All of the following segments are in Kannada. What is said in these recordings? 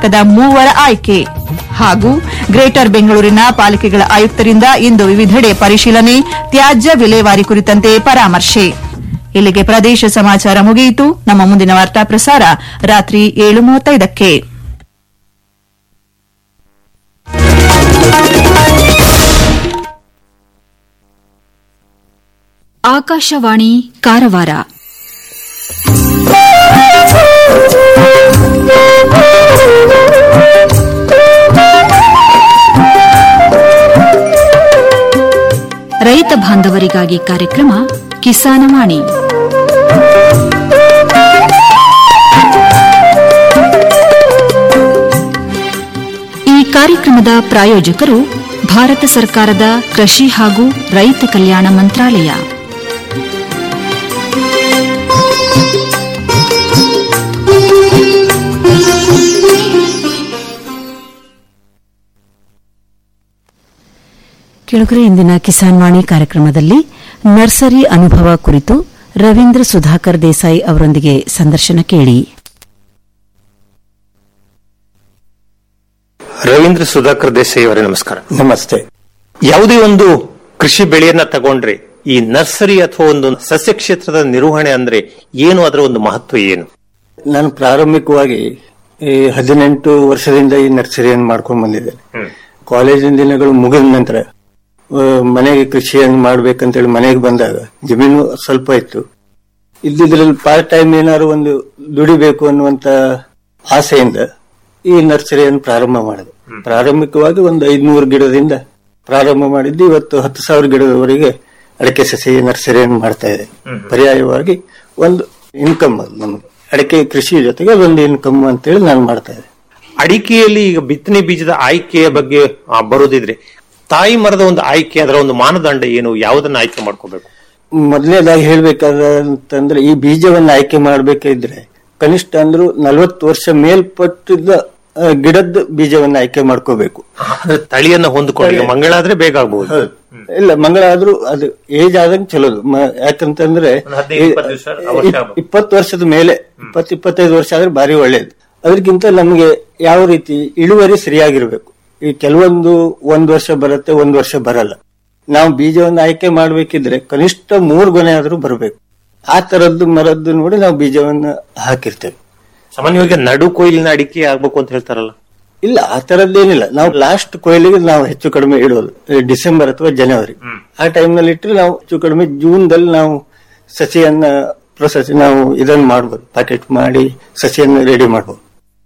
ಕರ್ನಾಟಕದ ಮೂವರ ಆಯ್ಕೆ ಹಾಗೂ ಗ್ರೇಟರ್ ಬೆಂಗಳೂರಿನ ಪಾಲಿಕೆಗಳ ಆಯುಕ್ತರಿಂದ ಇಂದು ವಿವಿಧೆಡೆ ಪರಿಶೀಲನೆ ತ್ಯಾಜ್ಯ ವಿಲೇವಾರಿ ಕುರಿತಂತೆ ಪರಾಮರ್ಶೆ ಇಲ್ಲಿಗೆ ಪ್ರದೇಶ ಸಮಾಚಾರ ಮುಗಿಯಿತು ನಮ್ಮ ಮುಂದಿನ ವಾರ್ತಾ ಪ್ರಸಾರ ರಾತ್ರಿ ಏಳು ಮೂವತ್ತೈದಕ್ಕೆ ಆಕಾಶವಾಣಿ ಕಾರವಾರ ರೈತ ಬಾಂಧವರಿಗಾಗಿ ಕಾರ್ಯಕ್ರಮ ಕಿಸಾನವಾಣಿ ಈ ಕಾರ್ಯಕ್ರಮದ ಪ್ರಾಯೋಜಕರು ಭಾರತ ಸರ್ಕಾರದ ಕೃಷಿ ಹಾಗೂ ರೈತ ಕಲ್ಯಾಣ ಮಂತ್ರಾಲಯ ಕೆಳಗರೆ ಇಂದಿನ ಕಿಸಾನ್ ವಾಣಿ ಕಾರ್ಯಕ್ರಮದಲ್ಲಿ ನರ್ಸರಿ ಅನುಭವ ಕುರಿತು ರವೀಂದ್ರ ಸುಧಾಕರ್ ದೇಸಾಯಿ ಅವರೊಂದಿಗೆ ಸಂದರ್ಶನ ಕೇಳಿ ರವೀಂದ್ರ ಸುಧಾಕರ್ ದೇಸಾಯಿ ಅವರೇ ನಮಸ್ಕಾರ ನಮಸ್ತೆ ಯಾವುದೇ ಒಂದು ಕೃಷಿ ಬೆಳೆಯನ್ನ ತಗೊಂಡ್ರೆ ಈ ನರ್ಸರಿ ಅಥವಾ ಒಂದು ಸಸ್ಯ ಕ್ಷೇತ್ರದ ನಿರ್ವಹಣೆ ಅಂದ್ರೆ ಏನು ಅದರ ಒಂದು ಮಹತ್ವ ಏನು ನಾನು ಪ್ರಾರಂಭಿಕವಾಗಿ ಈ ಹದಿನೆಂಟು ವರ್ಷದಿಂದ ಈ ನರ್ಸರಿಯನ್ನು ಮಾಡ್ಕೊಂಡು ಬಂದಿದ್ದೇನೆ ಕಾಲೇಜಿನ ದಿನಗಳು ಮುಗಿದ ನಂತರ ಆ, ಮನೆಗೆ ಕೃಷಿಯನ್ನು ಮಾಡ್ಬೇಕಂತೇಳಿ ಮನೆಗೆ ಬಂದಾಗ ಜಮೀನು ಸ್ವಲ್ಪ ಇತ್ತು ಇದ್ದಿದ್ರಲ್ಲಿ ಪಾರ್ಟ್ ಟೈಮ್ ಏನಾದ್ರು ಒಂದು ದುಡಿಬೇಕು ಅನ್ನುವಂತ ಆಸೆಯಿಂದ ಈ ನರ್ಸರಿಯನ್ನು ಪ್ರಾರಂಭ ಮಾಡಿದೆ ಪ್ರಾರಂಭಿಕವಾಗಿ ಒಂದು ಐದ್ನೂರು ಗಿಡದಿಂದ ಪ್ರಾರಂಭ ಮಾಡಿದ್ದು ಇವತ್ತು ಹತ್ತು ಸಾವಿರ ಗಿಡದವರೆಗೆ ಅಡಿಕೆ ಸಸಿ ನರ್ಸರಿಯನ್ನು ಮಾಡ್ತಾ ಇದೆ ಪರ್ಯಾಯವಾಗಿ ಒಂದು ಇನ್ಕಮ್ ಅದು ನಮಗೆ ಅಡಿಕೆ ಕೃಷಿ ಜೊತೆಗೆ ಒಂದು ಇನ್ಕಮ್ ಅಂತೇಳಿ ನಾನು ಮಾಡ್ತಾ ಇದ್ದೆ ಅಡಿಕೆಯಲ್ಲಿ ಈಗ ಬಿತ್ತನೆ ಬೀಜದ ಆಯ್ಕೆಯ ಬಗ್ಗೆ ಆ, ಬರೋದಿದ್ರೆ ತಾಯಿ ಮರದ ಒಂದು ಆಯ್ಕೆ ಅದರ ಒಂದು ಮಾನದಂಡ ಏನು ಯಾವುದನ್ನ ಆಯ್ಕೆ ಮಾಡ್ಕೋಬೇಕು ಮೊದಲನೇದಾಗಿ ಹೇಳ್ಬೇಕಾದಂತಂದ್ರೆ ಈ ಬೀಜವನ್ನು ಆಯ್ಕೆ ಮಾಡ್ಬೇಕಿದ್ರೆ ಕನಿಷ್ಠ ಅಂದ್ರೂ ನಲವತ್ತು ವರ್ಷ ಮೇಲ್ಪಟ್ಟಿದ್ದ ಆ, ಗಿಡದ ಬೀಜವನ್ನು ಆಯ್ಕೆ ಮಾಡ್ಕೋಬೇಕು ಅಂದ್ರೆ ತಳಿಯನ್ನ ಹೊಂದ್ಕೊಂಡು ಈಗ ಮಂಗಳಾದ್ರೆ ಬೇಗ ಆಗ್ಬಹುದು ಇಲ್ಲ ಮಂಗಳ ಆದ್ರೂ ಅದು ಏಜ್ ಆದಂಗೆ ಚಲೋದು ಮ- ಯಾಕಂತಂದ್ರೆ ಒಂದು ಹದಿನೈದು, ಇಪ್ಪತ್ತು ದಿವ್ಸ ಅವಶ್ಯ ಆಗ್ಬೋದು. ಇಪ್ಪತ್ತು ವರ್ಷದ ಮೇಲೆ ಇಪ್ಪತ್ತು ಇಪ್ಪತ್ತೈದು ವರ್ಷ ಆದ್ರೆ ಭಾರಿ ಒಳ್ಳೇದು ಅದಕ್ಕಿಂತ ನಮಗೆ ಯಾವ ರೀತಿ ಇಳುವರಿ ಸರಿಯಾಗಿರ್ಬೇಕು ಈ ಕೆಲವೊಂದು ಒಂದ್ ವರ್ಷ ಬರುತ್ತೆ ಒಂದ್ ವರ್ಷ ಬರಲ್ಲ ನಾವು ಬೀಜವನ್ನು ಆಯ್ಕೆ ಮಾಡ್ಬೇಕಿದ್ರೆ ಕನಿಷ್ಠ ಮೂರು ಗೊನೆ ಆದ್ರೂ ಬರಬೇಕು ಆ ತರದ್ದು ಮರದ್ದು ನೋಡಿ ನಾವು ಬೀಜವನ್ನು ಹಾಕಿರ್ತೇವೆ ಸಾಮಾನ್ಯವಾಗಿ ನಡು ಕೊಯ್ಲಿನ ಅಡಿಕೆ ಆಗ್ಬೇಕು ಅಂತ ಹೇಳ್ತಾರಲ್ಲ ಇಲ್ಲ ಆ ತರದ್ದೇನಿಲ್ಲ ನಾವು ಲಾಸ್ಟ್ ಕೊಯ್ಲಿಗೆ ನಾವು ಹೆಚ್ಚು ಕಡಿಮೆ ಇಡೋದು ಈ ಡಿಸೆಂಬರ್ ಅಥವಾ ಜನವರಿ ಆ ಟೈಮ್ ನಲ್ಲಿ ಇಟ್ಟರೆ ನಾವು ಹೆಚ್ಚು ಕಡಿಮೆ ಜೂನ್ ದಲ್ಲಿ ನಾವು ಸಸಿಯನ್ನ ಪ್ರೊಸೆಸ್ ನಾವು ಇದನ್ನ ಮಾಡಬಹುದು ಪ್ಯಾಕೆಟ್ ಮಾಡಿ ಸಸಿಯನ್ನ ರೆಡಿ ಮಾಡಬಹುದು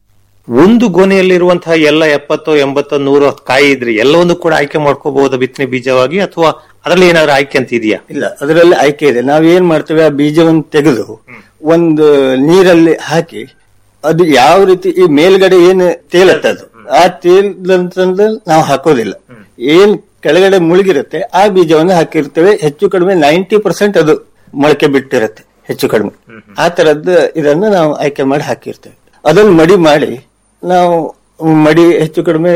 ಒಂದು ಗೊನೆಯಲ್ಲಿರುವಂತಹ ಎಲ್ಲ ಎಪ್ಪತ್ತೋ ಎಂಬತ್ತೋ ನೂರೋ ಕಾಯಿ ಇದ್ರೆ ಎಲ್ಲವನ್ನು ಕೂಡ ಆಯ್ಕೆ ಮಾಡ್ಕೋಬಹುದಾ ಬಿತ್ತನೆ ಬೀಜವಾಗಿ ಅಥವಾ ಅದರಲ್ಲಿ ಏನಾದ್ರು ಆಯ್ಕೆ ಅಂತ ಇದೆಯಾ ಇಲ್ಲ ಅದರಲ್ಲಿ ಆಯ್ಕೆ ಇದೆ ನಾವು ಏನ್ ಮಾಡ್ತೇವೆ ಆ ಬೀಜವನ್ನು ತೆಗೆದು ಒಂದು ನೀರಲ್ಲಿ ಹಾಕಿ ಅದು ಯಾವ ರೀತಿ ಈ ಮೇಲ್ಗಡೆ ಏನು ತೇಲತ್ತೆ ಅದು ಆ ತೇಲಂತಂದ್ರೆ ನಾವು ಹಾಕೋದಿಲ್ಲ ಏನ್ ಕೆಳಗಡೆ ಮುಳುಗಿರುತ್ತೆ ಆ ಬೀಜವನ್ನು ಹಾಕಿರ್ತೇವೆ ಹೆಚ್ಚು ಕಡಿಮೆ ನೈಂಟಿ ಪರ್ಸೆಂಟ್ ಅದು ಮೊಳಕೆ ಬಿಟ್ಟಿರುತ್ತೆ ಹೆಚ್ಚು ಕಡಿಮೆ ಆ ತರದ್ದು ಇದನ್ನು ನಾವು ಆಯ್ಕೆ ಮಾಡಿ ಹಾಕಿರ್ತೇವೆ ಅದನ್ನು ಮಡಿ ಮಾಡಿ ನಾವು ಮಡಿ ಹೆಚ್ಚು ಕಡಿಮೆ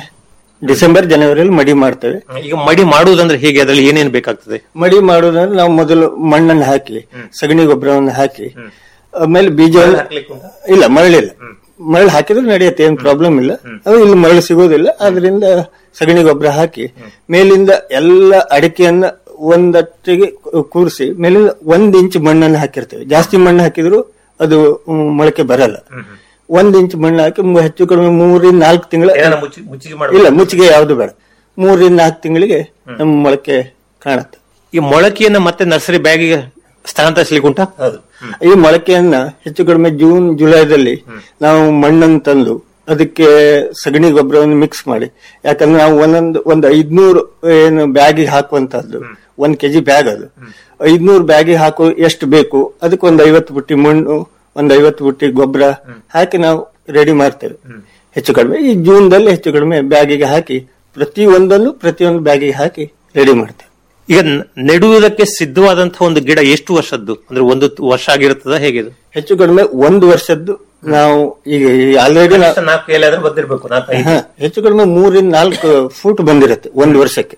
ಡಿಸೆಂಬರ್ ಜನವರಿಯಲ್ಲಿ ಮಡಿ ಮಾಡ್ತೇವೆ ಈಗ ಮಡಿ ಮಾಡುವುದಂದ್ರೆ ಹೇಗೆ ಅದರಲ್ಲಿ ಏನೇನು ಬೇಕಾಗ್ತದೆ ಮಡಿ ಮಾಡೋದಂದ್ರೆ ನಾವು ಮೊದಲು ಮಣ್ಣನ್ನು ಹಾಕಿ ಸಗಣಿ ಗೊಬ್ಬರವನ್ನು ಹಾಕಿ ಆಮೇಲೆ ಬೀಜವನ್ನು ಇಲ್ಲ ಮರಳಿಲ್ಲ ಮರಳು ಹಾಕಿದ್ರೆ ನಡೆಯುತ್ತೆ ಏನ್ ಪ್ರಾಬ್ಲಮ್ ಇಲ್ಲ ಅದು ಇಲ್ಲಿ ಮರಳು ಸಿಗೋದಿಲ್ಲ ಅದರಿಂದ ಸಗಣಿ ಗೊಬ್ಬರ ಹಾಕಿ ಮೇಲಿಂದ ಎಲ್ಲ ಅಡಿಕೆಯನ್ನ ಒಂದಟ್ಟಿಗೆ ಕೂರಿಸಿ ಮೇಲಿಂದ ಒಂದ್ ಇಂಚ್ ಮಣ್ಣನ್ನು ಹಾಕಿರ್ತೇವೆ ಜಾಸ್ತಿ ಮಣ್ಣು ಹಾಕಿದ್ರು ಅದು ಮ್, ಮೊಳಕೆ ಬರಲ್ಲ ಒಂದ್ ಇಂಚ್ ಮಣ್ಣು ಹಾಕಿ ಮು- ಹೆಚ್ಚು ಕಡಿಮೆ ಮೂರಿಂದ ನಾಲ್ಕು ತಿಂಗಳ ಮುಚ್ಚಿಗೆ ಇಲ್ಲ ಮುಚ್ಚಿಗೆ ಯಾವ್ದು ಬೇಡ ಮೂರಿಂದ ನಾಲ್ಕು ತಿಂಗಳಿಗೆ ನಮ್ಮ ಮೊಳಕೆ ಕಾಣುತ್ತೆ ಈ ಮೊಳಕೆಯನ್ನ ಮತ್ತೆ ನರ್ಸರಿ ಬ್ಯಾಗಿಗೆ ಸ್ಥಳಾಂತರಿಸಲಿಕ್ಕೆ ಉಂಟಾ ಈ ಮೊಳಕೆಯನ್ನ ಹೆಚ್ಚು ಕಡಿಮೆ ಜೂನ್ ಜುಲೈದಲ್ಲಿ ನಾವು ಮಣ್ಣನ್ನು ತಂದು ಅದಕ್ಕೆ ಸಗಣಿ ಗೊಬ್ಬರವನ್ನು ಮಿಕ್ಸ್ ಮಾಡಿ ಯಾಕಂದ್ರೆ ನಾವು ಒಂದೊಂದು ಒಂದು ಐದ್ನೂರು ಏನು ಬ್ಯಾಗಿಗೆ ಹಾಕುವಂತಹದ್ದು ಒಂದ್ ಕೆಜಿ ಬ್ಯಾಗ್ ಅದು ಐದ್ನೂರು ಬ್ಯಾಗಿಗೆ ಹಾಕೋ ಎಷ್ಟು ಬೇಕು ಅದಕ್ಕೆ ಒಂದು ಐವತ್ತು ಬುಟ್ಟಿ ಮಣ್ಣು ಒಂದು ಐವತ್ತು ಬುಟ್ಟಿ ಗೊಬ್ಬರ ಹಾಕಿ ನಾವು ರೆಡಿ ಮಾಡ್ತೇವೆ ಹೆಚ್ಚು ಕಡಿಮೆ ಈ ಜೂನ್ ದಲ್ಲಿ ಹೆಚ್ಚು ಕಡಿಮೆ ಬ್ಯಾಗಿಗೆ ಹಾಕಿ ಪ್ರತಿ ಒಂದನ್ನು ಪ್ರತಿಯೊಂದು ಬ್ಯಾಗಿಗೆ ಹಾಕಿ ರೆಡಿ ಮಾಡ್ತೇವೆ ಈಗ ನ- ನೆಡುವುದಕ್ಕೆ ಸಿದ್ಧವಾದಂತಹ ಒಂದು ಗಿಡ ಎಷ್ಟು ವರ್ಷದ್ದು ಅಂದ್ರೆ ಒಂದು ವರ್ಷ ಆಗಿರುತ್ತದ ಹೇಗೆ ಇದು ಹೆಚ್ಚು ಕಡಿಮೆ ಒಂದು ವರ್ಷದ್ದು ನಾವು ಈಗ ಆಲ್ರೆಡಿ ನಾಲ್ಕು ಎಲೆ ಬಂದಿರಬೇಕು ಹೆಚ್ಚು ಕಡಿಮೆ ಮೂರಿಂದ ನಾಲ್ಕು ಫೂಟ್ ಬಂದಿರುತ್ತೆ ಒಂದು ವರ್ಷಕ್ಕೆ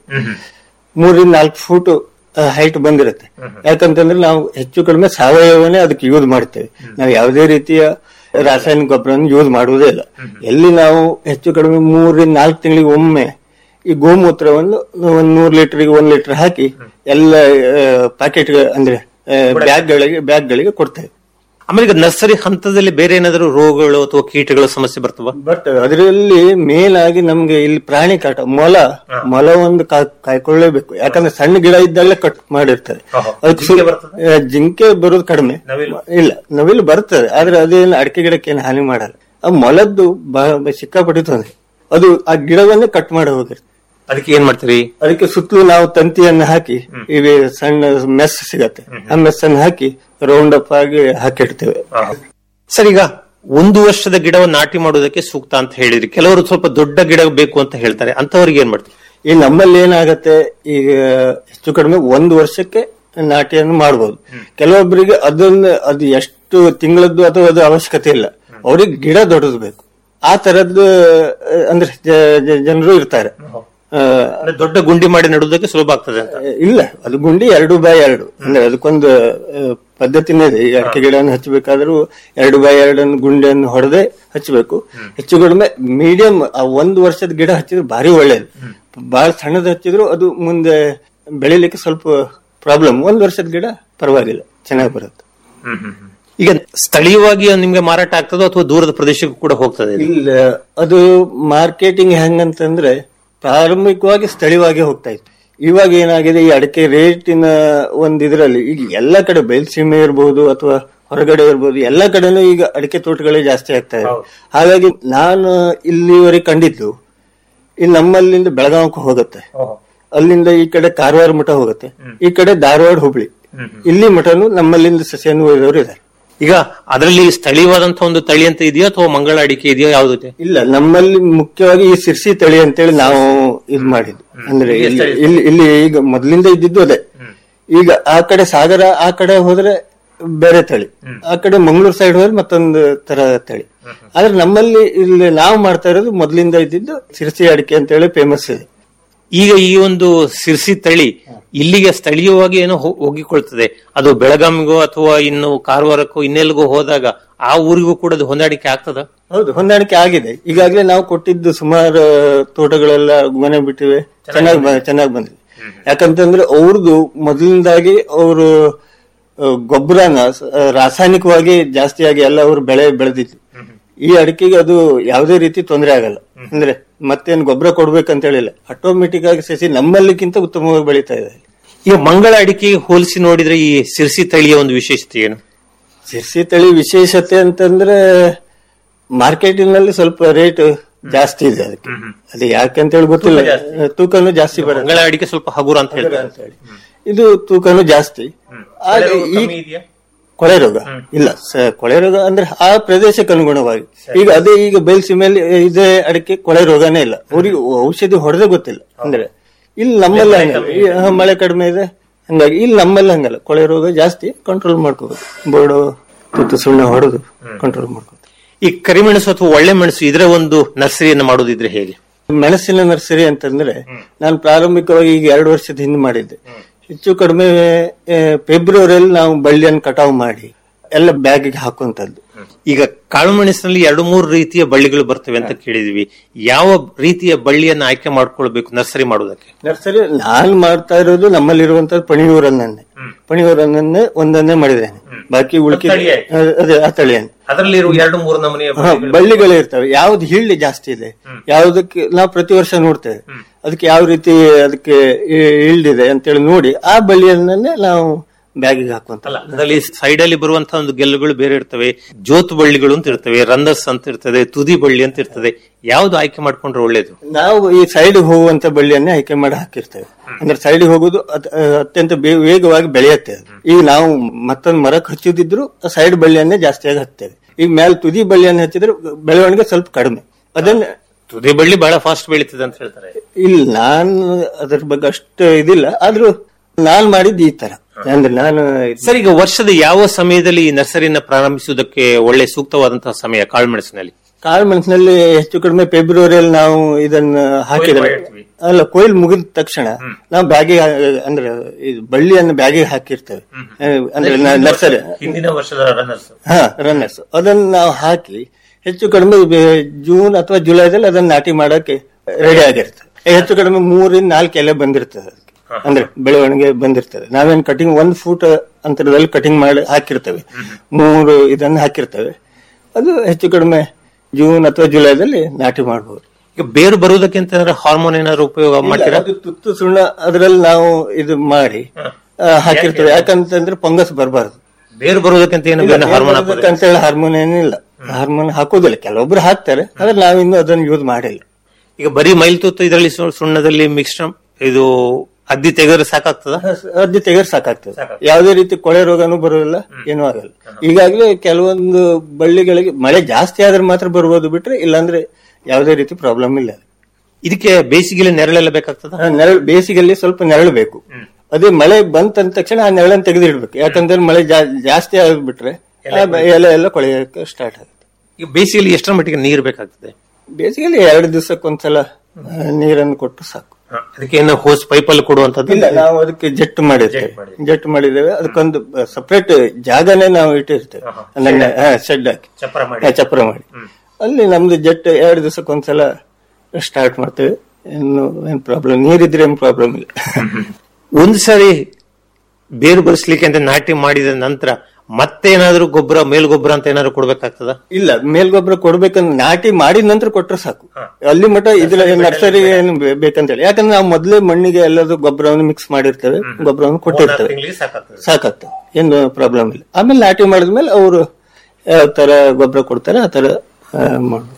ಮೂರಿಂದ ನಾಲ್ಕು ಫೂಟ್ ಹೈಟ್ ಬಂದಿರುತ್ತೆ ಯಾಕಂತಂದ್ರೆ ನಾವು ಹೆಚ್ಚು ಕಡಿಮೆ ಸಾವಯವನೇ ಅದಕ್ಕೆ ಯೂಸ್ ಮಾಡ್ತೇವೆ ನಾವು ಯಾವುದೇ ರೀತಿಯ ರಾಸಾಯನಿಕ ಗೊಬ್ಬರವನ್ನು ಯೂಸ್ ಮಾಡುವುದೇ ಇಲ್ಲ ಎಲ್ಲಿ ನಾವು ಹೆಚ್ಚು ಕಡಿಮೆ ಮೂರರಿಂದ ನಾಲ್ಕು ತಿಂಗಳಿಗೆ ಒಮ್ಮೆ ಈ ಗೋಮೂತ್ರವನ್ನು ಒಂದ್ ನೂರು ಲೀಟರ್ಗೆ ಒಂದ್ ಲೀಟರ್ ಹಾಕಿ ಎಲ್ಲ ಪ್ಯಾಕೆಟ್ ಅಂದ್ರೆ ಬ್ಯಾಗ್ಗಳಿಗೆ ಬ್ಯಾಗ್ಗಳಿಗೆ ಕೊಡ್ತೇವೆ ಆಮೇಲೆ ಈಗ ನರ್ಸರಿ ಹಂತದಲ್ಲಿ ಬೇರೆ ಏನಾದರೂ ರೋಗಗಳು ಅಥವಾ ಕೀಟಗಳ ಸಮಸ್ಯೆ ಬರ್ತವ ಬಟ್ ಅದರಲ್ಲಿ ಮೇನ್ ಆಗಿ ನಮ್ಗೆ ಇಲ್ಲಿ ಪ್ರಾಣಿ ಕಾಟ ಮೊಲ ಮೊಲ ಒಂದು ಕಾ- ಕಾಯ್ಕೊಳ್ಳೇಬೇಕು ಯಾಕಂದ್ರೆ ಸಣ್ಣ ಗಿಡ ಇದ್ದಾಗಲೇ ಕಟ್ ಮಾಡಿರ್ತಾರೆ ಅದಕ್ಕೆ ಸು- ಆ, ಜಿಂಕೆ ಬರೋದು ಕಡಿಮೆ ಇಲ್ಲ ನವಿಲು ಬರ್ತದೆ ಆದ್ರೆ ಅದೇನು ಅಡಿಕೆ ಗಿಡಕ್ಕೆ ಏನು ಹಾನಿ ಮಾಡಲ್ಲ ಆ ಮೊಲದ್ದು ಬ- ಸಿಕ್ಕಾಪಟ್ಟೆ ತೊಂದ್ರೆ ಅದು ಆ ಗಿಡವನ್ನೇ ಕಟ್ ಮಾಡಿ ಹೋಗಿರ್ತದೆ ಅದಕ್ಕೆ ಏನ್ ಮಾಡ್ತೀರಿ ಅದಕ್ಕೆ ಸುತ್ತಲೂ ನಾವು ತಂತಿಯನ್ನು ಹಾಕಿ ಇವೆ ಸಣ್ಣ ಮೆಸ್ ಸಿಗತ್ತೆ ಆ ಮೆಸ್ ಅನ್ನು ಹಾಕಿ ರೌಂಡ್ ಅಪ್ ಆಗಿ ಹಾಕಿಡ್ತೇವೆ ಸರ್ ಈಗ ಒಂದು ವರ್ಷದ ಗಿಡವನ್ನು ನಾಟಿ ಮಾಡೋದಕ್ಕೆ ಸೂಕ್ತ ಅಂತ ಹೇಳಿದ್ರಿ ಕೆಲವರು ಸ್ವಲ್ಪ ದೊಡ್ಡ ಗಿಡ ಬೇಕು ಅಂತ ಹೇಳ್ತಾರೆ ಅಂತವರಿಗೆ ಏನ್ ಮಾಡ್ತೀವಿ ಈ ನಮ್ಮಲ್ಲಿ ಏನಾಗತ್ತೆ ಈಗ ಹೆಚ್ಚು ಕಡಿಮೆ ಒಂದು ವರ್ಷಕ್ಕೆ ನಾಟಿಯನ್ನು ಮಾಡಬಹುದು ಕೆಲವೊಬ್ಬರಿಗೆ ಅದನ್ನ ಅದು ಎಷ್ಟು ತಿಂಗಳದ್ದು ಅಥವಾ ಅದು ಅವಶ್ಯಕತೆ ಇಲ್ಲ ಅವ್ರಿಗೆ ಗಿಡ ದೊಡ್ಡದು ಬೇಕು ಆ ತರದ್ದು ಆ, ಅಂದ್ರೆ ಜನರು ಇರ್ತಾರೆ ಆ, ಅಂದ್ರೆ ದೊಡ್ಡ ಗುಂಡಿ ಮಾಡಿ ನೆಡುವುದಕ್ಕೆ ಸುಲಭ ಆಗ್ತದೆ ಅಂತ ಇಲ್ಲ ಅದು ಗುಂಡಿ ಎರಡು ಬೈ ಎರಡು ಅಂದ್ರೆ ಅದಕ್ಕೊಂದು ಆ, ಪದ್ಧತಿನೇ ಇದೆ ಈಗ ಅಡಿಕೆ ಗಿಡವನ್ನು ಹಚ್ಚಬೇಕಾದ್ರೂ ಎರಡು ಬೈ ಎರಡನ್ನು ಗುಂಡಿಯನ್ನು ಹೊಡೆದೇ ಹಚ್ಚಬೇಕು ಹೆಚ್ಚು ಕಡಿಮೆ ಮೀಡಿಯಂ ಆ ಒಂದು ವರ್ಷದ ಗಿಡ ಹಚ್ಚಿದ್ರೆ ಭಾರಿ ಒಳ್ಳೇದು ಬಹಳ ಸಣ್ಣದು ಹಚ್ಚಿದ್ರು ಅದು ಮುಂದೆ ಬೆಳಿಲಿಕ್ಕೆ ಸ್ವಲ್ಪ ಪ್ರಾಬ್ಲಮ್ ಒಂದು ವರ್ಷದ ಗಿಡ ಪರವಾಗಿಲ್ಲ ಚೆನ್ನಾಗಿ ಬರುತ್ತೆ ಈಗ ಸ್ಥಳೀಯವಾಗಿ ನಿಮ್ಗೆ ಮಾರಾಟ ಆಗ್ತದೋ ಅಥವಾ ದೂರದ ಪ್ರದೇಶಕ್ಕೂ ಕೂಡ ಹೋಗ್ತದೆ ಇದು? ಇಲ್ಲ ಅದು ಮಾರ್ಕೆಟಿಂಗ್ ಹೆಂಗಂತಂದ್ರೆ ಪ್ರಾರಂಭಿಕವಾಗಿ ಸ್ಥಳೀಯವಾಗಿ ಹೋಗ್ತಾ ಇತ್ತು ಇವಾಗ ಏನಾಗಿದೆ ಈ ಅಡಿಕೆ ರೇಟಿನ ಒಂದ್ ಇದ್ರಲ್ಲಿ ಈಗ ಎಲ್ಲ ಕಡೆ ಬಯಲುಸೀಮೆ ಇರ್ಬೋದು ಅಥವಾ ಹೊರಗಡೆ ಇರ್ಬೋದು ಎಲ್ಲ ಕಡೆನೂ ಈಗ ಅಡಿಕೆ ತೋಟಗಳೇ ಜಾಸ್ತಿ ಆಗ್ತಾ ಇದೆ ಹಾಗಾಗಿ ನಾನು ಇಲ್ಲಿವರೆಗೆ ಕಂಡಿದ್ದು ಇಲ್ಲಿ ನಮ್ಮಲ್ಲಿಂದ ಬೆಳಗಾವಕ್ಕೆ ಹೋಗುತ್ತೆ ಅಲ್ಲಿಂದ ಈ ಕಡೆ ಕಾರವಾರ ಮಠ ಹೋಗುತ್ತೆ ಈ ಕಡೆ ಧಾರವಾಡ ಹುಬ್ಳಿ ಇಲ್ಲಿ ಮಠನು ನಮ್ಮಲ್ಲಿಂದ ಸಸಿಯನ್ನು ಒಯ್ದವರು ಇದ್ದಾರೆ ಈಗ ಅದರಲ್ಲಿ ಸ್ಥಳೀಯವಾದಂತಹ ಒಂದು ತಳಿ ಅಂತ ಇದೆಯೋ ಅಥವಾ ಮಂಗಳ ಅಡಿಕೆ ಇದೆಯೋ ಯಾವ್ದು ಇಲ್ಲ ನಮ್ಮಲ್ಲಿ ಮುಖ್ಯವಾಗಿ ಈ ಸಿರ್ಸಿ ತಳಿ ಅಂತೇಳಿ ನಾವು ಇದು ಮಾಡಿದ್ದು ಅಂದ್ರೆ ಇಲ್ಲಿ ಇಲ್ಲಿ ಇಲ್ಲಿ ಈಗ ಮೊದಲಿಂದ ಇದ್ದಿದ್ದು ಅದೇ ಈಗ ಆ ಕಡೆ ಸಾಗರ ಆ ಕಡೆ ಹೋದ್ರೆ ಬೇರೆ ತಳಿ ಆ ಕಡೆ ಮಂಗಳೂರು ಸೈಡ್ ಹೋದ್ರೆ ಮತ್ತೊಂದು ತರ ತಳಿ ಆದ್ರೆ ನಮ್ಮಲ್ಲಿ ಇಲ್ಲಿ ನಾವು ಮಾಡ್ತಾ ಇರೋದು ಮೊದಲಿಂದ ಇದ್ದಿದ್ದು ಸಿರ್ಸಿ ಅಡಿಕೆ ಅಂತೇಳಿ ಫೇಮಸ್ ಇದೆ ಈಗ ಈ ಒಂದು ಸಿರ್ಸಿ ತಳಿ ಇಲ್ಲಿಗೆ ಸ್ಥಳೀಯವಾಗಿ ಏನೋ ಹೋ- ಹೋಗಿಕೊಳ್ತದೆ ಅದು ಬೆಳಗಾವಿಗೋ ಅಥವಾ ಇನ್ನು ಕಾರವಾರಕ್ಕೋ ಇನ್ನೆಲ್ಗೋ ಹೋದಾಗ ಆ ಊರಿಗೂ ಕೂಡ ಅದು ಹೊಂದಾಣಿಕೆ ಆಗ್ತದ ಹೌದು ಹೊಂದಾಣಿಕೆ ಆಗಿದೆ ಈಗಾಗಲೇ ನಾವು ಕೊಟ್ಟಿದ್ದು ಸುಮಾರು ತೋಟಗಳೆಲ್ಲ ಮನೆ ಬಿಟ್ಟಿವೆ ಚೆನ್ನಾಗಿ ಚೆನ್ನಾಗಿ ಬಂದಿದೆ ಯಾಕಂತಂದ್ರೆ ಅವ್ರದ್ದು ಮೊದಲಿಂದಾಗಿ ಅವರು ಗೊಬ್ಬರನ ರಾಸಾಯನಿಕವಾಗಿ ಜಾಸ್ತಿಯಾಗಿ ಎಲ್ಲ ಅವರು ಬೆಳೆ ಬೆಳೆದಿದ್ರು ಈ ಅಡಿಕೆಗೆ ಅದು ಯಾವುದೇ ರೀತಿ ತೊಂದರೆ ಆಗಲ್ಲ ಅಂದ್ರೆ ಮತ್ತೇನು ಗೊಬ್ಬರ ಕೊಡ್ಬೇಕಂತ ಹೇಳಿಲ್ಲ ಆಟೋಮೆಟಿಕ್ ಆಗಿ ಸಸಿ ನಮ್ಮಲ್ಲಿಕ್ಕಿಂತ ಉತ್ತಮವಾಗಿ ಬೆಳೀತಾ ಇದೆ ಈಗ ಮಂಗಳ ಅಡಿಕೆಗೆ ಹೋಲಿಸಿ ನೋಡಿದ್ರೆ ಈ ಸಿರ್ಸಿ ತಳಿಯ ಒಂದು ವಿಶೇಷತೆ ಏನು ಸಿರ್ಸಿ ತಳಿ ವಿಶೇಷತೆ ಅಂತಂದ್ರೆ ಮಾರ್ಕೆಟಿನಲ್ಲಿ ಸ್ವಲ್ಪ ರೇಟ್ ಜಾಸ್ತಿ ಇದೆ ಅದಕ್ಕೆ ಅದು ಯಾಕಂತ ಹೇಳಿ ಗೊತ್ತಿಲ್ಲ ತೂಕನು ಜಾಸ್ತಿ ಬರುತ್ತೆ ಮಂಗಳ ಅಡಿಕೆ ಸ್ವಲ್ಪ ಹಗುರ ಅಂತ ಹೇಳ್ತಾರೆ ಅಂತ ಹೇಳಿ. ಇದು ತೂಕನು ಜಾಸ್ತಿ ಆದ್ರೆ ಈ ಕೊಳೆ ರೋಗ ಇಲ್ಲ ಸ- ಕೊಳೆ ರೋಗ ಅಂದ್ರೆ ಆ ಪ್ರದೇಶಕ್ಕೆ ಅನುಗುಣವಾಗಿ ಈಗ ಅದೇ ಈಗ ಬಯಲುಸೀಮೆಯಲ್ಲಿ ಇದೇ ಅಡಿಕೆ ಕೊಳೆ ರೋಗನೇ ಇಲ್ಲ ಅವ್ರಿಗೆ ಔಷಧಿ ಹೊಡೆದೇ ಗೊತ್ತಿಲ್ಲ ಅಂದ್ರೆ ಇಲ್ಲಿ ನಮ್ಮಲ್ಲಿ ಹಂಗಲ್ಲ ಈ, ಆ, ಮಳೆ ಕಡಿಮೆ ಇದೆ ಹಂಗಾಗಿ ಇಲ್ಲಿ ನಮ್ಮಲ್ಲಿ ಹಂಗಲ್ಲ ಕೊಳೆ ರೋಗ ಜಾಸ್ತಿ ಕಂಟ್ರೋಲ್ ಮಾಡ್ಕೋಬೇಕು ಬೋರ್ಡು ತುತ್ತು ಸುಣ್ಣ ಹೊಡೆದು ಕಂಟ್ರೋಲ್ ಮಾಡ್ಕೋಬೇಕು ಈ ಕರಿಮೆಣಸು ಅಥವಾ ಒಳ್ಳೆ ಮೆಣಸು ಇದರ ಒಂದು ನರ್ಸರಿಯನ್ನು ಮಾಡೋದಿದ್ರೆ ಹೇಗೆ ಮೆಣಸಿನ ನರ್ಸರಿ ಅಂತಂದ್ರೆ ನಾನು ಪ್ರಾರಂಭಿಕವಾಗಿ ಈಗ ಎರಡು ವರ್ಷದ ಹಿಂದೆ ಮಾಡಿದ್ದೆ ಹೆಚ್ಚು ಕಡಿಮೆ ಆ, ಫೆಬ್ರವರಿಯಲ್ಲಿ ನಾವು ಬಳ್ಳಿಯನ್ನು ಕಟಾವು ಮಾಡಿ ಎಲ್ಲ ಬ್ಯಾಗಿಗೆ ಹಾಕುವಂತದ್ದು ಈಗ ಕಾಳುಮೆಣಸಿನಲ್ಲಿ ಎರಡು ಮೂರು ರೀತಿಯ ಬಳ್ಳಿಗಳು ಬರ್ತವೆ ಅಂತ ಕೇಳಿದ್ವಿ ಯಾವ ರೀತಿಯ ಬಳ್ಳಿಯನ್ನು ಆಯ್ಕೆ ಮಾಡ್ಕೊಳ್ಬೇಕು ನರ್ಸರಿ ಮಾಡೋದಕ್ಕೆ ನರ್ಸರಿ ನಾನು ಮಾಡ್ತಾ ಇರೋದು ನಮ್ಮಲ್ಲಿರುವಂತದ್ದು ಪಣಿಯೂರನ್ನೇ ಪಣಿಯೂರನ್ನೇ ಒಂದನ್ನೇ ಮಾಡಿದ್ದೇನೆ ಬಾಕಿ ಉಳಿಕೆ ಅದೇ ಆ ತಳಿಯನ್ನು ಅದರಲ್ಲಿ ಎರಡು ಮೂರು ನಮೂನೆಯ ಹಾ, ಬಳ್ಳಿಗಳೇ ಇರ್ತವೆ ಯಾವ್ದು ಹಿಳ್ಳಿ ಜಾಸ್ತಿ ಇದೆ ಯಾವ್ದಕ್ಕೆ ನಾವು ಪ್ರತಿ ವರ್ಷ ನೋಡ್ತೇವೆ ಅದಕ್ಕೆ ಯಾವ ರೀತಿ ಅದಕ್ಕೆ ಇಳ್ದಿದೆ ಅಂತೇಳಿ ನೋಡಿ ಆ ಬಳ್ಳಿಯನ್ನೇ ನಾವು ಬ್ಯಾಗಿಗೆ ಹಾಕುವಂತ ಅಲ್ಲ ಅದರಲ್ಲಿ ಸೈಡ್ ಅಲ್ಲಿ ಬರುವಂತಹ ಒಂದು ಗೆಲ್ಲುಗಳು ಬೇರೆ ಇರ್ತವೆ ಜೋತು ಬಳ್ಳಿಗಳು ಅಂತ ಇರ್ತವೆ ರಂದಸ್ ಅಂತ ಇರ್ತದೆ ತುದಿ ಬಳ್ಳಿ ಅಂತ ಇರ್ತದೆ ಯಾವ್ದು ಆಯ್ಕೆ ಮಾಡ್ಕೊಂಡ್ರೆ ಒಳ್ಳೇದು ನಾವು ಈ ಸೈಡ್ ಹೋಗುವಂತ ಬಳ್ಳಿಯನ್ನೇ ಆಯ್ಕೆ ಮಾಡಿ ಹಾಕಿರ್ತೇವೆ ಅಂದ್ರೆ ಸೈಡ್ ಹೋಗುದು ಅತ್- ಅತ್ಯಂತ ಬೇ- ವೇಗವಾಗಿ ಬೆಳೆಯುತ್ತೆ ಅದು. ಈಗ ನಾವು ಮತ್ತೊಂದು ಮರಕ್ಕೆ ಹಚ್ಚುದಿದ್ರು ಸೈಡ್ ಬಳ್ಳಿಯನ್ನೇ ಜಾಸ್ತಿಯಾಗಿ ಹಚ್ತೇವೆ ಈಗ ಮೇಲೆ ತುದಿ ಬಳ್ಳಿಯನ್ನು ಹಚ್ಚಿದ್ರೆ ಬೆಳವಣಿಗೆ ಸ್ವಲ್ಪ ಕಡಿಮೆ ಅದನ್ನ ತುದಿ ಬಳ್ಳಿ ಬಹಳ ಫಾಸ್ಟ್ ಬೆಳೀತದೆ ಅಂತ ಹೇಳ್ತಾರೆ ಇಲ್ಲ ನಾನು ಅದ್ರ ಬಗ್ಗೆ ಅಷ್ಟು ಇದಿಲ್ಲ ಆದ್ರೂ ನಾನ್ ಮಾಡಿದ್ದು ಈ ತರ ಅಂದ್ರೆ ನಾನು ಇದ್- ಸರ್ ಈಗ ವರ್ಷದ ಯಾವ ಸಮಯದಲ್ಲಿ ಈ ನರ್ಸರಿಯನ್ನ ಪ್ರಾರಂಭಿಸುವುದಕ್ಕೆ ಒಳ್ಳೆ ಸೂಕ್ತವಾದಂತಹ ಸಮಯ ಕಾಳುಮೆಣಸಿನಲ್ಲಿ ಕಾಳು ಮೆಣಸಿನಲ್ಲಿ ಹೆಚ್ಚು ಕಡಿಮೆ ಫೆಬ್ರವರಿಯಲ್ಲಿ ನಾವು ಇದನ್ನ ಹಾಕಿದ್ರೆ ಮಾಡಿರ್ತೀವಿ. ಅಲ್ಲ ಕೊಯ್ಲು ಮುಗಿದ ತಕ್ಷಣ ನಾವು ಬ್ಯಾಗಿಗೆ ಅಂದ್ರೆ ಇದು ಬಳ್ಳಿಯನ್ನು ಬ್ಯಾಗಿಗೆ ಹಾಕಿರ್ತೇವೆ ಆ, ಅಂದ್ರೆ ನರ್ಸರಿ ಹಿಂದಿನ ವರ್ಷದ ರನ್ನರ್ಸ್ ಹಾ ರನ್ನರ್ಸ್ ಅದನ್ನ ನಾವು ಹಾಕಿ ಹೆಚ್ಚು ಕಡಿಮೆ ಬೆ- ಜೂನ್ ಅಥವಾ ಜುಲೈದಲ್ಲಿ ಅದನ್ನ ನಾಟಿ ಮಾಡಕ್ಕೆ ರೆಡಿ ಆಗಿರ್ತದೆ ಹೆಚ್ಚು ಕಡಿಮೆ ಮೂರಿಂದ ನಾಲ್ಕು ಎಲೆ ಬಂದಿರ್ತದೆ ಅದಕ್ಕೆ ಅಂದ್ರೆ ಬೆಳವಣಿಗೆ ಬಂದಿರ್ತದೆ ನಾವೇನ್ ಕಟಿಂಗ್ ಒಂದ್ ಫೂಟ್ ಅಂತರದಲ್ಲಿ ಕಟಿಂಗ್ ಮಾಡಿ ಹಾಕಿರ್ತೇವೆ ಮೂರು ಇದನ್ನ ಹಾಕಿರ್ತೇವೆ ಅದು ಹೆಚ್ಚು ಕಡಿಮೆ ಜೂನ್ ಅಥವಾ ಜುಲೈದಲ್ಲಿ ನಾಟಿ ಮಾಡಬಹುದು ಈಗ ಬೇರು ಬರುವುದಕ್ಕಿಂತ ಹಾರ್ಮೋನ್ ಏನಾದ್ರು ಉಪಯೋಗ ಮಾಡ್ತೀರಾ ಅದು ತುತ್ತು ಸುಣ್ಣ ಅದರಲ್ಲಿ ನಾವು ಇದು ಮಾಡಿ ಆ, ಹಾಕಿರ್ತೇವೆ ಯಾಕಂತಂದ್ರೆ ಫಂಗಸ್ ಬರಬಾರ್ದು ಬೇರು ಬರುವುದಕ್ಕಿಂತ ಏನು ಬೇರೆ ಹಾರ್ಮೋನ್ ಹಾಕೋದು ಅಂತ ಹೇಳಿ ಹಾರ್ಮೋನ್ ಏನಿಲ್ಲ ಹಾರ್ಮೋನ್ ಹಾಕೋದಿಲ್ಲ ಕೆಲವೊಬ್ರು ಹಾಕ್ತಾರೆ ಆದ್ರೆ ನಾವಿನ್ನು ಅದನ್ನ ಯೂಸ್ ಮಾಡಿಲ್ಲ ಈಗ ಬರೀ ಮೈಲ್ ತುತ್ತು ಇದರಲ್ಲಿ ಸು- ಸುಣ್ಣದಲ್ಲಿ ಮಿಕ್ಸ್ ಇದು ಅದ್ದಿ ತೆಗೆದ್ರೆ ಸಾಕಾಗ್ತದ ಅರ್ಧಿ ತೆಗೆದ್ರೆ ಸಾಕಾಗ್ತದೆ ಯಾವುದೇ ರೀತಿ ಕೊಳೆ ರೋಗನೂ ಬರೋದಿಲ್ಲ ಏನೂ ಆಗಲ್ಲ ಈಗಾಗಲೇ ಕೆಲವೊಂದು ಬಳ್ಳಿಗಳಿಗೆ ಮಳೆ ಜಾಸ್ತಿ ಆದ್ರೆ ಮಾತ್ರ ಬರ್ಬೋದು ಬಿಟ್ರೆ ಇಲ್ಲಾಂದ್ರೆ ಯಾವುದೇ ರೀತಿ ಪ್ರಾಬ್ಲಮ್ ಇಲ್ಲ ಇದಕ್ಕೆ ಬೇಸಿಗೆಲಿ ನೆರಳೆಲ್ಲ ಬೇಕಾಗ್ತದ ಆ, ನೆರಳು ಬೇಸಿಗೆಯಲ್ಲಿ ಸ್ವಲ್ಪ ನೆರಳು ಬೇಕು ಅದೇ ಮಳೆ ಬಂತಂದ ತಕ್ಷಣ ಆ ನೆರಳನ್ನು ತೆಗೆದಿಡ್ಬೇಕು ಯಾಕಂದ್ರೆ ಮಳೆ ಜಾ- ಜಾಸ್ತಿ ಆಗ್ಬಿಟ್ರೆ ಆ ಎಲೆ ಎಲ್ಲ ಕೊಳೆಯಕ್ಕೆ ಸ್ಟಾರ್ಟ್ ಆಗುತ್ತೆ ಈಗ ಬೇಸಿಗೆಲಿ ಎಷ್ಟರ ಮಟ್ಟಿಗೆ ನೀರು ಬೇಕಾಗ್ತದೆ ಬೇಸಿಗೆಯಲ್ಲಿ ಎರಡು ದಿವಸಕ್ಕೊಂದ್ಸಲ ಆ, ನೀರನ್ನು ಕೊಟ್ಟು ಸಾಕು ಅದಕ್ಕೆ ಏನು ಹೋಸ್ ಪೈಪಲ್ಲಿ ಕೊಡುವಂತದ್ದು ಇಲ್ಲ ನಾವು ಅದಕ್ಕೆ ಜೆಟ್ ಮಾಡಿರ್ತೇವೆ ಜೆಟ್ ಮಾಡಿದ್ದೇವೆ ಅದಕ್ಕೊಂದು ಸಪರೇಟ್ ಜಾಗನೇ ನಾವು ಇಟ್ಟಿರ್ತೇವೆ ಅಂದ್ರೆ ಶೆಡ್ ಹಾಕಿ ಚಪ್ಪರ ಮಾಡಿ ಹಾ, ಚಪ್ರ ಮಾಡಿ ಅಲ್ಲಿ ನಮ್ದು ಜೆಟ್ ಎರಡು ದಿವಸಕ್ಕೊಂದ್ಸಲ ಸ್ಟಾರ್ಟ್ ಮಾಡ್ತೇವೆ ಇನ್ನು ಏನ್ ಪ್ರಾಬ್ಲಮ್ ನೀರಿದ್ರೆ ಏನ್ ಪ್ರಾಬ್ಲಮ್ ಇಲ್ಲ ಒಂದ್ ಸಾರಿ ಬೇರು ಬರಿಸ್ಲಿಕ್ಕೆ ಅಂತ ನಾಟಿ ಮಾಡಿದ ನಂತರ ಮತ್ತೇನಾದ್ರೂ ಗೊಬ್ಬರ ಮೇಲ್ ಗೊಬ್ಬರ ಅಂತ ಏನಾದ್ರು ಕೊಡ್ಬೇಕಾಗ್ತದ ಇಲ್ಲ ಮೇಲ್ಗೊಬ್ಬರ ಕೊಡ್ಬೇಕಂದ್ರೆ ನಾಟಿ ಮಾಡಿದ ನಂತರ ಕೊಟ್ರೆ ಸಾಕು ಅಲ್ಲಿ ಮಟ್ಟ ಇದ್ರ ನರ್ಸರಿ ಏನು ಬೇ- ಬೇಕಂತೇಳಿ ಯಾಕಂದ್ರೆ ನಾವು ಮೊದಲೇ ಮಣ್ಣಿಗೆ ಎಲ್ಲದೂ ಗೊಬ್ಬರವನ್ನು ಮಿಕ್ಸ್ ಮಾಡಿರ್ತೇವೆ ಗೊಬ್ಬರವನ್ನು ಕೊಟ್ಟಿರ್ತೇವೆ ತಿಂಗಳಿಗೆ ಸಾಕಾಗ್ತದೆ ಸಾಕಾಗ್ತದೆ ಏನು ಪ್ರಾಬ್ಲಮ್ ಇಲ್ಲ ಆಮೇಲೆ ನಾಟಿ ಮಾಡಿದ್ಮೇಲೆ ಅವರು ಯಾವ ತರ ಗೊಬ್ಬರ ಕೊಡ್ತಾರೆ ಆ ತರ ಆ, ಮಾಡ್ಬೋದು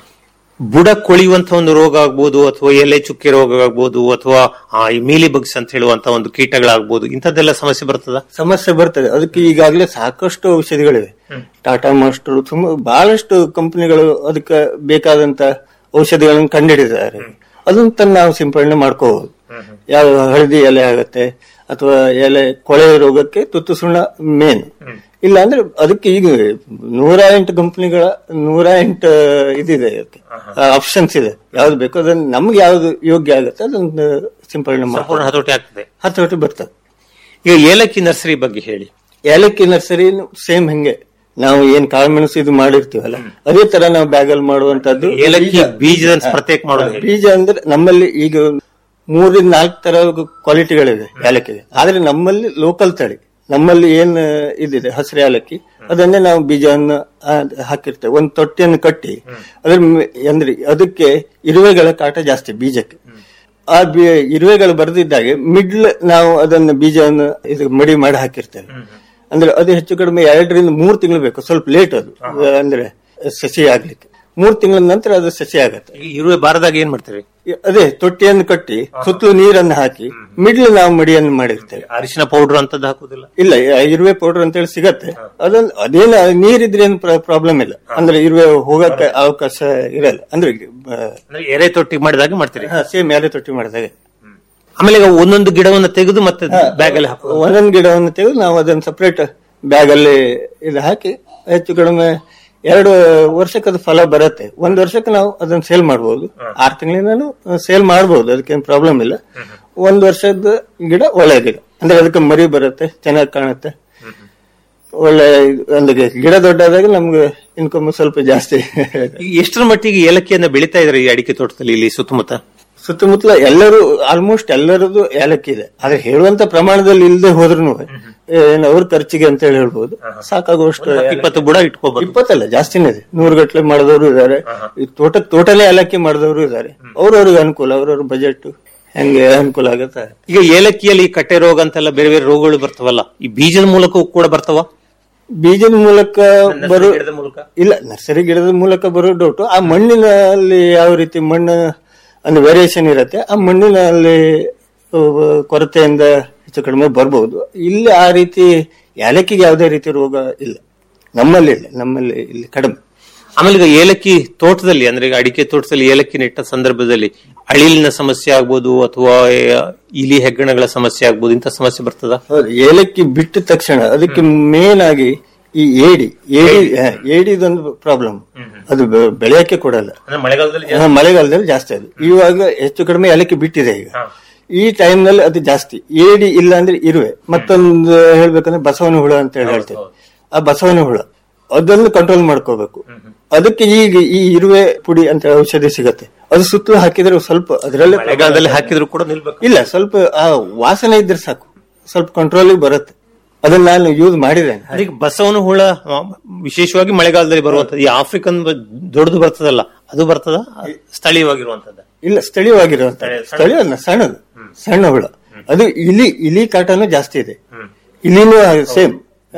ಬುಡ ಕೊಳಿಯುವಂತ ಒಂದು ರೋಗ ಆಗ್ಬೋದು ಅಥವಾ ಎಲೆ ಚುಕ್ಕೆ ರೋಗ ಆಗ್ಬೋದು ಅಥವಾ ಆ, ಈ ಮೀಲಿ ಬಗ್ಸ್ ಅಂತ ಹೇಳುವಂತ ಒಂದು ಕೀಟಗಳಾಗ್ಬೋದು ಇಂಥದ್ದೆಲ್ಲ ಸಮಸ್ಯೆ ಬರ್ತದ ಸಮಸ್ಯೆ ಬರ್ತದೆ ಅದಕ್ಕೆ ಈಗಾಗಲೇ ಸಾಕಷ್ಟು ಔಷಧಿಗಳಿವೆ ಟಾಟಾ ಮಾಸ್ಟರ್ ತುಂಬಾ ಬಹಳಷ್ಟು ಕಂಪನಿಗಳು ಅದಕ್ಕೆ ಬೇಕಾದಂತ ಔಷಧಿಗಳನ್ನು ಕಂಡುಹಿಡಿದಿದ್ದಾರೆ ಅದನ್ನ ತಂದು ನಾವು ಸಿಂಪಡಣೆ ಮಾಡ್ಕೋಬಹುದು ಯಾವ ಹಳದಿ ಎಲೆ ಆಗತ್ತೆ ಅಥವಾ ಎಲೆ ಕೊಳೆ ರೋಗಕ್ಕೆ ತುತ್ತು ಸುಣ್ಣ ಮೇನ್ ಇಲ್ಲ ಅಂದ್ರೆ ಅದಕ್ಕೆ ಈಗ ನೂರ ಎಂಟು ಕಂಪನಿಗಳ ನೂರ ಎಂಟು ಇದಿದೆ ಅದಕ್ಕೆ ಆಪ್ಷನ್ಸ್ ಇದೆ ಯಾವ್ದು ಬೇಕು ಅದನ್ನ ನಮ್ಗೆ ಯಾವ್ದು ಯೋಗ್ಯ ಆಗುತ್ತೆ ಅದನ್ನ ಸಿಂಪಡಣೆ ಸಂಪೂರ್ಣ ಮಾಡ್ಕೊಂಡು ಹತೋಟಿ ಆಗ್ತದೆ ಹತೋಟಿ ಬರ್ತದೆ ಈಗ ಏಲಕ್ಕಿ ನರ್ಸರಿ ಬಗ್ಗೆ ಹೇಳಿ ಏಲಕ್ಕಿ ನರ್ಸರಿ ಸೇಮ್ ಹಂಗೆ ನಾವು ಏನ್ ಕಾಳುಮೆಣಸು ಇದು ಮಾಡಿರ್ತೀವಲ್ಲ ಅದೇ ತರ ನಾವು ಬ್ಯಾಗಲ್ ಮಾಡುವಂತದ್ದು ಏಲಕ್ಕಿ ಬೀಜ ಪ್ರತ್ಯೇಕ ಮಾಡೋದು ಹೇಳಿ ಬೀಜ ಅಂದ್ರೆ ನಮ್ಮಲ್ಲಿ ಈಗ ಮೂರಿಂದ ನಾಲ್ಕು ತರ ಕ್ವಾಲಿಟಿಗಳಿವೆ ಏಲಕ್ಕಿಗೆ ಆದ್ರೆ ನಮ್ಮಲ್ಲಿ ಲೋಕಲ್ ತಳಿ ನಮ್ಮಲ್ಲಿ ಏನ್ ಇದಿದೆ ಹಸಿರು ಏಲಕ್ಕಿ ಅದನ್ನೇ ನಾವು ಬೀಜವನ್ನು ಆ, ಹಾಕಿರ್ತೇವೆ ಒಂದು ತೊಟ್ಟಿಯನ್ನು ಕಟ್ಟಿ ಅದ್ರ ಮೇ- ಅಂದ್ರೆ ಅದಕ್ಕೆ ಇರುವೆಗಳ ಕಾಟ ಜಾಸ್ತಿ ಬೀಜಕ್ಕೆ ಆ ಬಿ- ಇರುವೆಗಳು ಬರೆದಿದ್ದಾಗೆ ಮಿಡ್ಲ್ ನಾವು ಅದನ್ನ ಬೀಜವನ್ನು ಇದು ಮಡಿ ಮಾಡಿ ಹಾಕಿರ್ತೇವೆ ಅಂದ್ರೆ ಅದು ಹೆಚ್ಚು ಕಡಿಮೆ ಎರಡರಿಂದ ಮೂರು ತಿಂಗಳು ಬೇಕು ಸ್ವಲ್ಪ ಲೇಟ್ ಅದು ಅಂದ್ರೆ ಸಸಿ ಆಗ್ಲಿಕ್ಕೆ ಮೂರು ತಿಂಗಳ ನಂತರ ಅದು ಸಸಿ ಆಗತ್ತೆ ಈಗ ಇರುವೆ ಬಾರದಾಗ ಏನ್ ಮಾಡ್ತೀರಿ ಈ- ಅದೇ ತೊಟ್ಟಿಯನ್ನು ಕಟ್ಟಿ ಸುತ್ತಲೂ ನೀರನ್ನು ಹಾಕಿ ಮಿಡ್ಲ್ ನಾವು ಮಡಿಯನ್ನು ಮಾಡಿರ್ತೇವೆ ಅರಿಶಿನ ಪೌಡರ್ ಅಂತದ್ದು ಹಾಕುದಿಲ್ಲ ಇಲ್ಲ ಈ ಇರುವೆ ಪೌಡರ್ ಅಂತ ಹೇಳಿ ಸಿಗತ್ತೆ ಅದನ್ನ ಅದೇನು ನೀರಿದ್ರೆ ಏನು ಪ್ರಾಬ್ಲಮ್ ಇಲ್ಲ ಅಂದ್ರೆ ಇರುವೆ ಹೋಗಕ್ಕೆ ಅವಕಾಶ ಇರಲ್ಲ ಅಂದ್ರೆ ಅಂದ್ರೆ ಎರೆ ತೊಟ್ಟಿ ಮಾಡಿದಾಗ ಮಾಡ್ತೀರಿ ಸೇಮ್ ಯಾರೇ ತೊಟ್ಟಿ ಮಾಡಿದಾಗ ಆಮೇಲೆ ಈಗ ಒಂದೊಂದು ಗಿಡವನ್ನ ತೆಗೆದು ಮತ್ತೆ ಬ್ಯಾಗ್ ಅಲ್ಲಿ ಹಾಕುದು ಒಂದೊಂದು ಗಿಡವನ್ನು ತೆಗೆದು ನಾವು ಅದನ್ನ ಸಪರೇಟ್ ಬ್ಯಾಗ್ ಅಲ್ಲಿ ಇದು ಹಾಕಿ ಹೆಚ್ಚು ಕಡಿಮೆ ಎರಡು ವರ್ಷಕ್ಕೆ ಅದು ಫಲ ಬರುತ್ತೆ ಒಂದ್ ವರ್ಷಕ್ಕೆ ನಾವು ಅದನ್ನ ಸೇಲ್ ಮಾಡಬಹುದು ಆರು ತಿಂಗಳಿಂದಲೂ ಸೇಲ್ ಮಾಡಬಹುದು ಅದಕ್ಕೇನು ಪ್ರಾಬ್ಲಮ್ ಇಲ್ಲ ಒಂದ್ ವರ್ಷದ ಗಿಡ ಒಳ್ಳೆ ಗಿಡ ಅಂದ್ರೆ ಅದಕ್ಕೆ ಮರಿ ಬರುತ್ತೆ ಚೆನ್ನಾಗಿ ಕಾಣುತ್ತೆ ಒಳ್ಳೆ ಇದು- ಅಂದ್ರೆ ಗಿಡ ದೊಡ್ಡಾದಾಗ ನಮ್ಗೆ ಇನ್ಕಮ್ ಸ್ವಲ್ಪ ಜಾಸ್ತಿ ಈಗ ಎಷ್ಟರ ಮಟ್ಟಿಗೆ ಏಲಕ್ಕಿಯನ್ನ ಬೆಳಿತಾ ಇದ್ರೆ ಈ ಅಡಿಕೆ ತೋಟದಲ್ಲಿ ಇಲ್ಲಿ ಸುತ್ತಮುತ್ತ ಸುತ್ತಮುತ್ತಲ ಎಲ್ಲರೂ ಆಲ್ಮೋಸ್ಟ್ ಎಲ್ಲರದು ಏಲಕ್ಕಿ ಇದೆ ಆದ್ರೆ ಹೇಳುವಂತ ಪ್ರಮಾಣದಲ್ಲಿ ಇಲ್ಲದೆ ಹೋದ್ರು ಏನು ಅವ್ರ ಖರ್ಚಿಗೆ ಅಂತ ಹೇಳಿ ಹೇಳ್ಬೋದು ಸಾಕಾಗುವಷ್ಟು ಏಲಕ್ಕಿ. ಇಪ್ಪತ್ತು ಬುಡ ಇಟ್ಕೋಬಹುದು ಇಪ್ಪತ್ತಲ್ಲ ಜಾಸ್ತಿನೇ ಇದೆ ನೂರು ಗಟ್ಲೆ ಮಾಡಿದವರು ಇದ್ದಾರೆ ಈ ತೋಟ ತೋಟನೇ ಏಲಕ್ಕಿ ಮಾಡಿದವರು ಇದ್ದಾರೆ ಅವ್ರವ್ರಿಗೆ ಅನುಕೂಲ ಅವ್ರವ್ರ ಬಜೆಟ್ ಹೆಂಗೆ ಅನುಕೂಲ ಆಗತ್ತೆ ಈಗ ಏಲಕ್ಕಿಯಲ್ಲಿ ಈ ಕಟ್ಟೆ ರೋಗ ಅಂತೆಲ್ಲ ಬೇರೆ ಬೇರೆ ರೋಗಗಳು ಬರ್ತಾವಲ್ಲ ಈ ಬೀಜದ ಮೂಲಕವೂ ಕೂಡ ಬರ್ತಾವ ಬೀಜದ ಮೂಲಕ ಬರೋ ಗಿಡದ ಮೂಲಕ ಇಲ್ಲ ನರ್ಸರಿ ಗಿಡದ ಮೂಲಕ ಬರೋ ಡೌಟ್ ಆ ಮಣ್ಣಿನಲ್ಲಿ ಯಾವ ರೀತಿ ಮಣ್ಣು ಅಂದ್ರೆ ವೇರಿಯೇಷನ್ ಇರುತ್ತೆ ಆ ಮಣ್ಣಿನಲ್ಲಿ ಆ, ಕೊರತೆಯಿಂದ ಹೆಚ್ಚು ಕಡಿಮೆ ಬರ್ಬೋದು ಇಲ್ಲಿ ಆ ರೀತಿ ಏಲಕ್ಕಿಗೆ ಯಾವುದೇ ರೀತಿ ರೋಗ ಇಲ್ಲ ನಮ್ಮಲ್ಲಿ ಇಲ್ಲ ನಮ್ಮಲ್ಲಿ ಇಲ್ಲಿ ಕಡಿಮೆ ಆಮೇಲೆ ಈಗ ಏಲಕ್ಕಿ ತೋಟದಲ್ಲಿ ಅಂದ್ರೆ ಈಗ ಅಡಿಕೆ ತೋಟದಲ್ಲಿ ಏಲಕ್ಕಿ ನೆಟ್ಟ ಸಂದರ್ಭದಲ್ಲಿ ಅಳಿಲಿನ ಸಮಸ್ಯೆ ಆಗ್ಬೋದು ಅಥವಾ ಏ- ಇಲಿ ಹೆಗ್ಗಣಗಳ ಸಮಸ್ಯೆ ಆಗ್ಬೋದು ಇಂಥ ಸಮಸ್ಯೆ ಬರ್ತದ ಹೌದು ಏಲಕ್ಕಿ ಬಿಟ್ಟ ತಕ್ಷಣ ಅದಕ್ಕೆ ಮೇನ್ ಆಗಿ ಈ ಏಡಿ ಏಡಿ ಹ, ಏಡಿದೊಂದು ಪ್ರಾಬ್ಲಮ್ ಅದು ಬೆ- ಬೆಳೆಯಕ್ಕೆ ಕೊಡಲ್ಲ ಅಂದ್ರೆ ಮಳೆಗಾಲದಲ್ಲಿ ಹ, ಮಳೆಗಾಲದಲ್ಲಿ ಜಾಸ್ತಿ ಅದು ಇವಾಗ ಹೆಚ್ಚು ಕಡಿಮೆ ಏಲಕ್ಕಿ ಬಿಟ್ಟಿದೆ ಈಗ ಈ ಟೈಮ್ ನಲ್ಲಿ ಅದು ಜಾಸ್ತಿ ಏಡಿ ಇಲ್ಲ ಅಂದ್ರೆ ಇರುವೆ ಮತ್ತೊಂದು ಹೇಳ್ಬೇಕಂದ್ರೆ ಬಸವನ ಹುಳ ಅಂತ ಹೇಳಿ ಹೇಳ್ತೇವೆ ಆ ಬಸವನ ಹುಳ ಅದನ್ನು ಕಂಟ್ರೋಲ್ ಮಾಡ್ಕೋಬೇಕು ಅದಕ್ಕೆ ಈಗ ಈ ಇರುವೆ ಪುಡಿ ಅಂತ ಔಷಧಿ ಸಿಗತ್ತೆ ಅದು ಸುತ್ತಲೂ ಹಾಕಿದ್ರೆ ಸ್ವಲ್ಪ ಅದರಲ್ಲೇ ಮಳೆಗಾಲದಲ್ಲಿ ಹಾಕಿದ್ರು ಕೂಡ ನಿಲ್ಬೇಕು ಇಲ್ಲ ಸ್ವಲ್ಪ ಆ ವಾಸನೆ ಇದ್ರೆ ಸಾಕು ಸ್ವಲ್ಪ ಕಂಟ್ರೋಲ್ ಬರುತ್ತೆ ಅದನ್ನ ನಾನು ಯೂಸ್ ಮಾಡಿದ್ದೇನೆ ಈಗ ಬಸವನ ಹುಳ ಆ, ವಿಶೇಷವಾಗಿ ಮಳೆಗಾಲದಲ್ಲಿ ಬರುವಂತದ್ದು ಈ ಆಫ್ರಿಕನ್ ಬ- ದೊಡ್ಡದು ಬರ್ತದಲ್ಲ ಅದು ಬರ್ತದ ಸ್ಥಳೀಯವಾಗಿರುವಂತದ್ದು ಇಲ್ಲ ಸ್ಥಳೀಯವಾಗಿರುವಂತ ಸ್ಥಳೀಯ- ಸ್ಥಳೀಯ ಅಲ್ಲ, ಸಣ್ಣದು ಸಣ್ಣ ಹುಳ ಅದು ಇಲಿ ಇಲಿ ಕಾಟನು ಜಾಸ್ತಿ ಇದೆ ಇಲಿನೂ ಸೇಮ್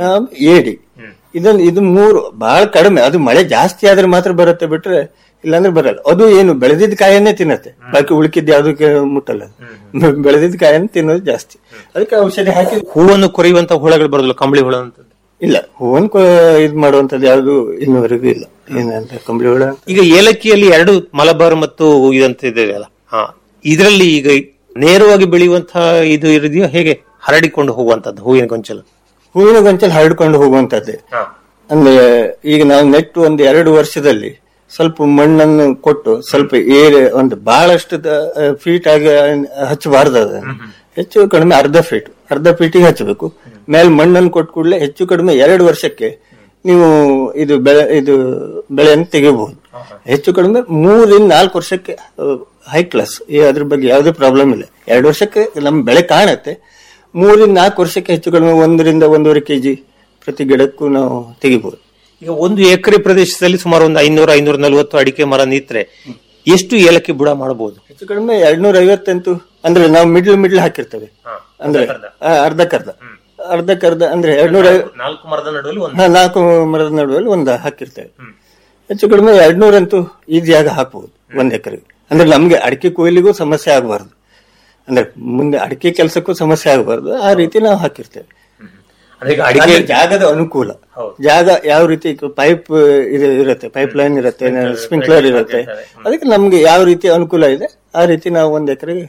ಏಡಿ ಇದೊಂದು ಇದು ಮೂರು ಬಹಳ ಕಡಿಮೆ ಅದು ಮಳೆ ಜಾಸ್ತಿ ಆದ್ರೆ ಮಾತ್ರ ಬರುತ್ತೆ ಬಿಟ್ರೆ ಇಲ್ಲಾಂದ್ರೆ ಬರಲ್ಲ ಅದು ಏನು ಬೆಳೆದಿದ್ದ ಕಾಯನ್ನೇ ತಿನ್ನತ್ತೆ ಬಾಕಿ ಉಳ್ಕಿದ್ದು ಯಾವ್ದಕ್ಕೆ ಮುಟ್ಟಲ್ಲ ಅದು. ಬೆಳೆದಿದ್ದ ಕಾಯನ್ನ ತಿನ್ನೋದು ಜಾಸ್ತಿ ಅದಕ್ಕೆ ಔಷಧಿ ಹಾಕಿ ಹೂವನ್ನು ಕೊರೆಯುವಂತ ಹುಳಗಳು ಬರೋದಿಲ್ಲ ಕಂಬಳಿ ಹುಳ ಅಂತ ಇಲ್ಲ ಹೂವನ್ ಇದು ಮಾಡುವಂತದ್ದು ಯಾವ್ದು ಇನ್ನುವರೆಗೂ ಇಲ್ಲ ಏನಂತ ಕಂಬಳಿ ಹುಳ ಅಂತ. ಈಗ ಏಲಕ್ಕಿಯಲ್ಲಿ ಎರಡು ಮಲಬಾರ್ ಮತ್ತು ಇದಂತ ಇದೆಯಲ್ಲ ಹಾ ಇದರಲ್ಲಿ ಈಗ ನೇರವಾಗಿ ಬೆಳೆಯುವಂತಹ ಇದು ಇರಿದೆಯೋ ಹೇಗೆ ಹರಡಿಕೊಂಡು ಹೋಗುವಂತದ್ದು ಹೂವಿನ ಗೊಂಚಲು ಹೂವಿನ ಗೊಂಚಲು ಹರಡ್ಕೊಂಡು ಹೋಗುವಂತದ್ದೇ ಅಂದ್ರೆ ಈಗ ನಾವು ನೆಟ್ಟು ಒಂದು ಎರಡು ವರ್ಷದಲ್ಲಿ ಸ್ವಲ್ಪ ಮಣ್ಣನ್ನು ಕೊಟ್ಟು ಸ್ವಲ್ಪ ಏರ್ ಒಂದು ಬಹಳಷ್ಟು ಫೀಟ್ ಆಗಿ ಹಚ್ಚಬಾರ್ದು ಅದನ್ನು ಹೆಚ್ಚು ಕಡಿಮೆ ಅರ್ಧ ಫೀಟ್ ಅರ್ಧ ಫೀಟಿಗೆ ಹಚ್ಚಬೇಕು ಮೇಲೆ ಮಣ್ಣನ್ನು ಕೊಟ್ಟ ಕೂಡಲೇ ಹೆಚ್ಚು ಕಡಿಮೆ ಎರಡು ವರ್ಷಕ್ಕೆ ನೀವು ಇದು ಬೆಳೆ ಇದು ಬೆಳೆಯನ್ನು ತೆಗಿಬಹುದು ಹೆಚ್ಚು ಕಡಿಮೆ ಮೂರಿಂದ ನಾಲ್ಕು ವರ್ಷಕ್ಕೆ ಹೈ ಕ್ಲಾಸ್ ಅದ್ರ ಬಗ್ಗೆ ಯಾವುದೇ ಪ್ರಾಬ್ಲಮ್ ಇಲ್ಲ ಎರಡು ವರ್ಷಕ್ಕೆ ನಮ್ಮ ಬೆಳೆ ಕಾಣುತ್ತೆ ಮೂರಿಂದ ನಾಲ್ಕು ವರ್ಷಕ್ಕೆ ಹೆಚ್ಚು ಕಡಿಮೆ ಒಂದರಿಂದ ಒಂದೂವರೆ ಕೆಜಿ ಪ್ರತಿ ಗಿಡಕ್ಕೂ ನಾವು ತೆಗಿಬಹುದು ಈಗ ಒಂದು ಎಕರೆ ಪ್ರದೇಶದಲ್ಲಿ ಸುಮಾರು ಒಂದು ಐನೂರ ಐನೂರ ನಲವತ್ತು ಅಡಿಕೆ ಮರ ನಿಂತ್ರೆ ಎಷ್ಟು ಏಲಕ್ಕಿ ಬುಡ ಮಾಡಬಹುದು ಹೆಚ್ಚು ಕಡಿಮೆ ಎರಡ್ನೂರ ಐವತ್ತಂತೂ ಅಂದ್ರೆ ನಾವು ಮಿಡ್ಲ್ ಮಿಡ್ಲ್ ಹಾಕಿರ್ತೇವೆ ಅಂದ್ರೆ ಆ, ಅರ್ಧಕ್ಕರ್ಧ ಅರ್ಧಕ್ಕರ್ಧ ಅಂದ್ರೆ ಎರಡ್ನೂರ ನಾಲ್ಕು ಮರದ ನಡುವೆ ಒಂದು ಹಾ, ನಾಲ್ಕು ಮರದ ನಡುವೆ ಒಂದು ಹಾಕಿರ್ತೇವೆ ಹೆಚ್ಚು ಕಡಿಮೆ ಎರಡ್ನೂರಂತೂ ಈಸಿಯಾಗಿ ಹಾಕಬಹುದು ಒಂದ್ ಎಕರೆಗೆ ಅಂದ್ರೆ ನಮ್ಗೆ ಅಡಿಕೆ ಕೊಯ್ಲಿಗೂ ಸಮಸ್ಯೆ ಆಗಬಾರ್ದು ಅಂದ್ರೆ ಮುಂದೆ ಅಡಿಕೆ ಕೆಲಸಕ್ಕೂ ಸಮಸ್ಯೆ ಆಗಬಾರ್ದು ಆ ರೀತಿ ನಾವು ಹಾಕಿರ್ತೇವೆ ಅಂದ್ರೆ ಈಗ ಅಡಿಕೆ ಅಡಿಕೆ ಜಾಗದ ಅನುಕೂಲ ಜಾಗ ಯಾವ ರೀತಿ ಪೈಪ್ ಇದು ಇರುತ್ತೆ ಪೈಪ್ ಲೈನ್ ಇರುತ್ತೆ ಸ್ಪ್ರಿಂಕ್ಲರ್ ಇರುತ್ತೆ ಅದಕ್ಕೆ ನಮ್ಗೆ ಯಾವ ರೀತಿ ಅನುಕೂಲ ಇದೆ ಆ ರೀತಿ ನಾವು ಒಂದ್ ಎಕರೆಗೆ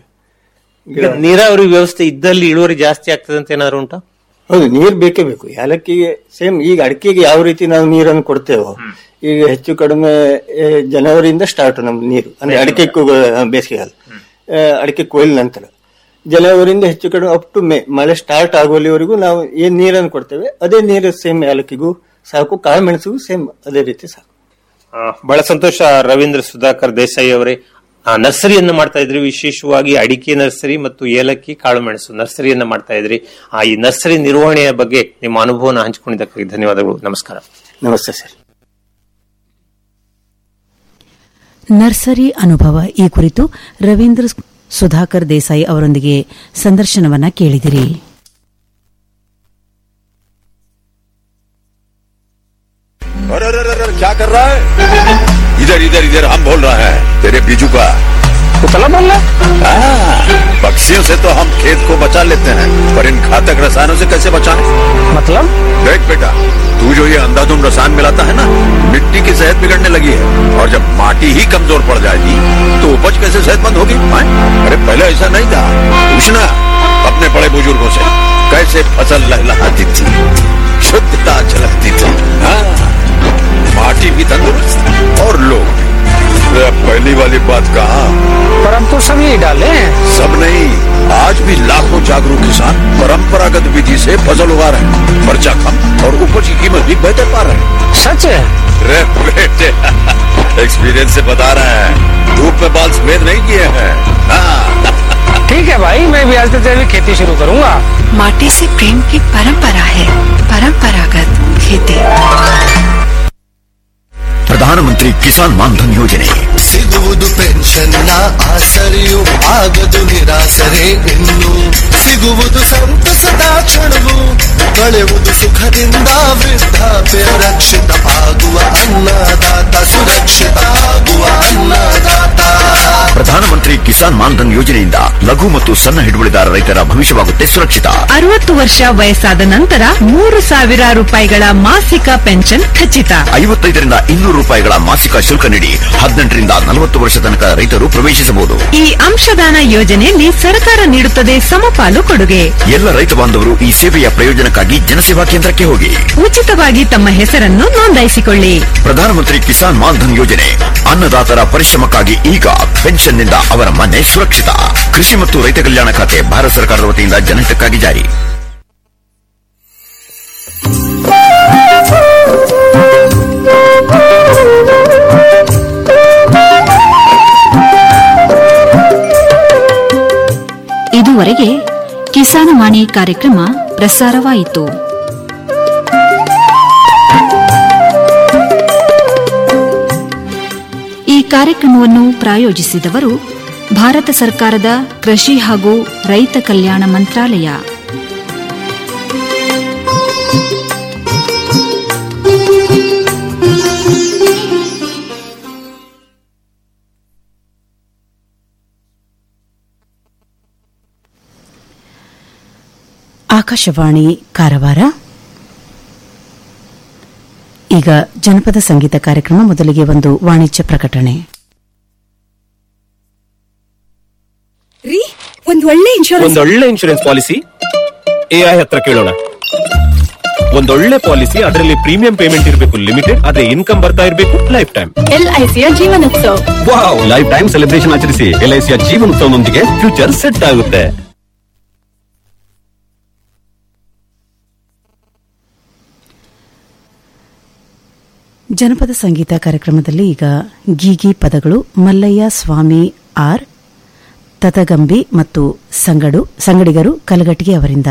ಈಗ ನೀರಾವರಿ ವ್ಯವಸ್ಥೆ ಇದ್ದಲ್ಲಿ ಇಳುವರಿ ಜಾಸ್ತಿ ಆಗ್ತದೆ ಅಂತ ಏನಾದ್ರು ಉಂಟಾ ಹೌದು ನೀರ್ ಬೇಕೇ ಬೇಕು ಏಲಕ್ಕಿಗೆ ಸೇಮ್ ಈಗ ಅಡಿಕೆಗೆ ಯಾವ ರೀತಿ ನಾವು ನೀರನ್ನು ಕೊಡ್ತೇವೋ ಈಗ ಹೆಚ್ಚು ಕಡಿಮೆ ಆ, ಜನವರಿಯಿಂದ ಸ್ಟಾರ್ಟ್ ನಮ್ದು ನೀರು ಅಂದ್ರೆ ಅಡಿಕೆ ಬೇಸಿಗೆಗಾಲ ಆ, ಅಡಿಕೆ ಕೊಯ್ಲ್ ನಂತರ ಜನವರಿಯಿಂದ ಹೆಚ್ಚು ಕಡಿಮೆ ಅಪ್ ಟು ಮೇ ಮಳೆ ಸ್ಟಾರ್ಟ್ ಆಗುವಲ್ಲಿವರೆಗೂ ನಾವು ಏನ್ ನೀರನ್ನು ಕೊಡ್ತೇವೆ ಅದೇ ನೀರು ಸೇಮ್ ಏಲಕ್ಕಿಗೂ ಸಾಕು ಕಾಳುಮೆಣಸಿಗೂ ಸೇಮ್ ಅದೇ ರೀತಿ ಸಾಕು ಆ, ಬಹಳ ಸಂತೋಷ ರವೀಂದ್ರ ಸುಧಾಕರ್ ದೇಸಾಯಿ ಅವರೇ ಆ, ನರ್ಸರಿಯನ್ನ ಮಾಡ್ತಾ ಇದ್ರಿ ವಿಶೇಷವಾಗಿ ಅಡಿಕೆ ನರ್ಸರಿ ಮತ್ತು ಏಲಕ್ಕಿ ಕಾಳುಮೆಣಸು ನರ್ಸರಿಯನ್ನ ಮಾಡ್ತಾ ಇದ್ರಿ ಆ ಈ ನರ್ಸರಿ ನಿರ್ವಹಣೆಯ ಬಗ್ಗೆ ನಿಮ್ಮ ಅನುಭವನ ಹಂಚಿಕೊಂಡಿದ್ದಕ್ಕಾಗಿ ಧನ್ಯವಾದಗಳು ನಮಸ್ಕಾರ ನಮಸ್ತೆ ಸರ್ ನರ್ಸರಿ ಅನುಭವ ಈ ಕುರಿತು ರವೀಂದ್ರ ಸುಧಾಕರ್ ದೇಸಾಯಿ ಅವರೊಂದಿಗೆ ಸಂದರ್ಶನವನ್ನ ಕೇಳಿದಿರಿ अरे अरे अरे अरे, क्या कर रहा है इधर इधर इधर हम बोल रहे हैं तेरे बीजू का कुतला बोल रहा हाँ, पक्षियों से तो हम खेत को बचा लेते हैं पर इन घातक रसायनों से कैसे बचाएं? मतलब देख बेटा तू जो ये अंधाधुंध रसायन मिलाता है ना मिट्टी की सेहत बिगड़ने लगी है और जब माटी ही कमजोर पड़ जाएगी तो उपज कैसे सेहतमंद होगी हाँ? अरे पहले ऐसा नहीं था पूछना अपने बड़े बुजुर्गों से कैसे फसल लहलहाती थी शुद्धता झलकती थी हाँ माटी भी तंदुरुस्त और लोग भी अरे अब पहली वाली बात कहा पर हम तो सब यही डाले हैं सब नहीं आज भी लाखों जागरूक किसान परंपरागत विधि से फसल उगा रहे हैं खर्चा कम और उपज की कीमत भी बेहतर पा रहे हैं सच है रे बेटे एक्सपीरियंस से बता रहे हैं धूप में बाल सफेद नहीं किए हैं हाँ, ठीक है भाई मैं भी आज से जैविक खेती शुरू करूंगा माटी से प्रेम की परंपरा है परंपरागत खेती ಪ್ರಧಾನಮಂತ್ರಿ ಕಿಸಾನ್ ಮಾನ್ಧನ್ ಯೋಜನೆ ಸಿಗುವುದು ಪೆನ್ಷನ್ನ ಆಸರೆಯು ಆಗದು ನಿರಾಸರೆ ಇನ್ನು ಸಿಗುವುದು ಸಂತಸದ ಕ್ಷಣವು ಕಳೆಯುವುದು ಸುಖದಿಂದ ವೃದ್ಧಾಪ್ಯ ರಕ್ಷಿತ ಆಗುವ ಅನ್ನದಾತ ಸುರಕ್ಷಿತ ಆಗುವ ಅನ್ನದಾತ ಪ್ರಧಾನಮಂತ್ರಿ ಕಿಸಾನ್ ಮಾನ್ಧನ್ ಯೋಜನೆಯಿಂದ ಲಘು ಮತ್ತು ಸಣ್ಣ ಹಿಡುವಳಿದಾರ ರೈತರ ಭವಿಷ್ಯವಾಗುತ್ತೆ ಸುರಕ್ಷಿತ ಅರವತ್ತು ವರ್ಷ ವಯಸ್ಸಾದ ನಂತರ ಮೂರು ಸಾವಿರ ರೂಪಾಯಿಗಳ ಮಾಸಿಕ ಪೆನ್ಷನ್ ಖಚಿತ ಐವತ್ತೈದರಿಂದ ಇನ್ನೂರು ರೂಪಾಯಿಗಳ ಮಾಸಿಕ ಶುಲ್ಕ ನೀಡಿ ಹದಿನೆಂಟರಿಂದ ನಲವತ್ತು ವರ್ಷ ತನಕ ರೈತರು ಪ್ರವೇಶಿಸಬಹುದು ಈ ಅಂಶದಾನ ಯೋಜನೆಯಲ್ಲಿ ಸರ್ಕಾರ ನೀಡುತ್ತದೆ ಸಮಪಾಲು ಕೊಡುಗೆ ಎಲ್ಲ ರೈತ ಬಾಂಧವರು ಈ ಸೇವೆಯ ಪ್ರಯೋಜನಕ್ಕಾಗಿ ಜನಸೇವಾ ಕೇಂದ್ರಕ್ಕೆ ಹೋಗಿ ಉಚಿತವಾಗಿ ತಮ್ಮ ಹೆಸರನ್ನು ನೋಂದಾಯಿಸಿಕೊಳ್ಳಿ ಪ್ರಧಾನಮಂತ್ರಿ ಕಿಸಾನ್ ಮಾನ್ಧನ್ ಯೋಜನೆ ಅನ್ನದಾತರ ಪರಿಶ್ರಮಕ್ಕಾಗಿ ಈಗ ಪೆನ್ಷನ್ನಿಂದ ಅವರ ಮನೆ ಸುರಕ್ಷಿತ ಕೃಷಿ ಮತ್ತು ರೈತ ಕಲ್ಯಾಣ ಖಾತೆ ಭಾರತ ಸರ್ಕಾರದ ವತಿಯಿಂದ ಜನಹಿತಕ್ಕಾಗಿ ಜಾರಿ ಇದುವರೆಗೆ ಕಿಸಾನವಾಣಿ ಕಾರ್ಯಕ್ರಮ ಪ್ರಸಾರವಾಯಿತು ಈ ಕಾರ್ಯಕ್ರಮವನ್ನು ಪ್ರಾಯೋಜಿಸಿದವರು ಭಾರತ ಸರ್ಕಾರದ ಕೃಷಿ ಹಾಗೂ ರೈತ ಕಲ್ಯಾಣ ಮಂತ್ರಾಲಯ ಆಕಾಶವಾಣಿ ಕಾರವಾರ ಈಗ ಜನಪದ ಸಂಗೀತ ಕಾರ್ಯಕ್ರಮ ಮೊದಲಿಗೆ ಒಂದು ವಾಣಿಜ್ಯ ಪ್ರಕಟಣೆ ರೀ ಒಂದ್ ಒಳ್ಳೆ ಇನ್ಶೂರೆನ್ಸ್ ಒಂದೊಳ್ಳೆ ಇನ್ಶೂರೆನ್ಸ್ ಪಾಲಿಸಿ ಎಐ ಹತ್ರ ಕೇಳೋಣ ಒಂದೊಳ್ಳೆ ಪಾಲಿಸಿ ಅದರಲ್ಲಿ ಪ್ರೀಮಿಯಂ ಪೇಮೆಂಟ್ ಇರಬೇಕು ಲಿಮಿಟೆಡ್ ಅದೇ ಇನ್ಕಮ್ ಬರ್ತಾ ಇರಬೇಕು ಲೈಫ್ ಟೈಮ್ ಎಲ್ಐಸಿಯ Jeevanotsav wow life time celebration ಆಚರಿಸಿ ಎಲ್ಐಸಿಯ ಜೀವನೋತ್ಸವನೊಂದಿಗೆ ಫ್ಯೂಚರ್ ಸೆಟ್ ಆಗುತ್ತೆ ಜನಪದ ಸಂಗೀತ ಕಾರ್ಯಕ್ರಮದಲ್ಲಿ ಈಗ ಗೀಗಿ ಪದಗಳು ಮಲ್ಲಯ್ಯ ಸ್ವಾಮಿ ಆರ್ ತತಗಂಬಿ ಮತ್ತು ಸಂಗಡು ಸಂಗಡಿಗರು ಕಲಗಟ್ಟಿಗೆ ಅವರಿಂದ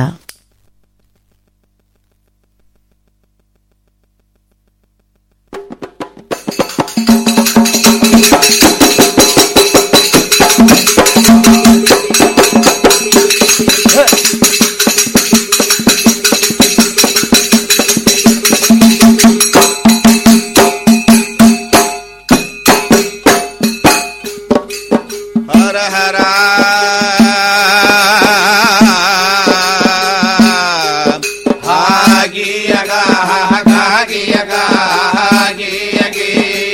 ಹರ ಹರ ಹಾಗಿಯಗ ಹಾಗಿಯಗ ಹಾಗಿಯಗಿ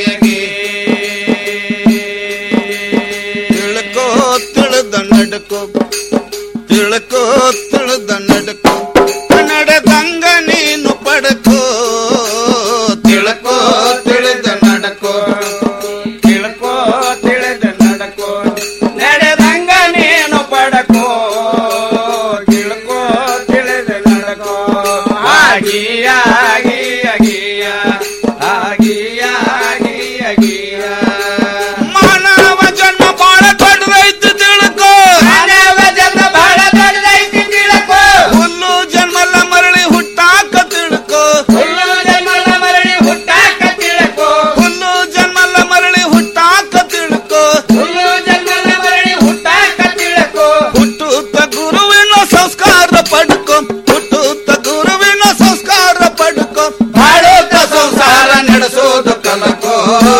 ತಿಳ್ಕೋ ತಿಳಿದ ನಡ್ಕೋ ತಿಳ್ಕೋ ತಿಳಿದ ನಡ್ಕೋ ನಡೆದಂಗ ನೀನು ಪಡ್ಕೋ ತಿಳ್ಕೋ ತಿಳಿದ ನಡ್ಕೋ ತಿಳ್ಕೋ ತಿಳಿದ ನಡ್ಕೋ ನಡೆದಂಗ ನೀನು ಪಡಕೋ ತಿಳ್ಕೋ ತಿಳಿದ ನಡ್ಕೋ ಆಗಿಯ ಆಗಿಯ ಆಗಿಯ ಆಗಿಯ ಆಗಿಯ ಆಗಿಯ ಮಾನವ ಜನ್ಮ ಬಾಳ ದೊಡ್ಡದೈತಿ ತಿಳ್ಕೋ ಮಾನವ ಜನ್ಮ ಬಾಳ ದೊಡ್ಡದೈತಿ ತಿಳ್ಕೋ ಹುಲ್ಲು ಜನ್ಮಲ್ಲ ಮರಳಿ ಹುಟ್ಟಾಕ ತಿಳ್ಕೋ ಹುಲ್ಲು ಜನ್ಮಲ್ಲ ಮರಳಿ ಹುಟ್ಟಾಕ ತಿಳ್ಕೋ ಹುಲ್ಲು ಜನ್ಮಲ್ಲ ಮರಳಿ ಹುಟ್ಟಾಕ ತಿಳ್ಕೋ ಹುಲ್ಲು ಜನ್ಮಲ್ಲ ಮರಳಿ ಹುಟ್ಟಾಕ ತಿಳ್ಕೋ ಹುಟ್ಟುತ್ತ ಗುರುವಿನ ಸಂಸ್ಕಾರ ಪಡ್ಕೋ ಹುಟ್ಟುತ್ತ ಗುರುವಿನ ಸಂಸ್ಕಾರ ಪಡ್ಕೋ ಬಾಳುತ್ತ ಸಂಸಾರ ನಡೆಸೋದು ಕಲಕೋ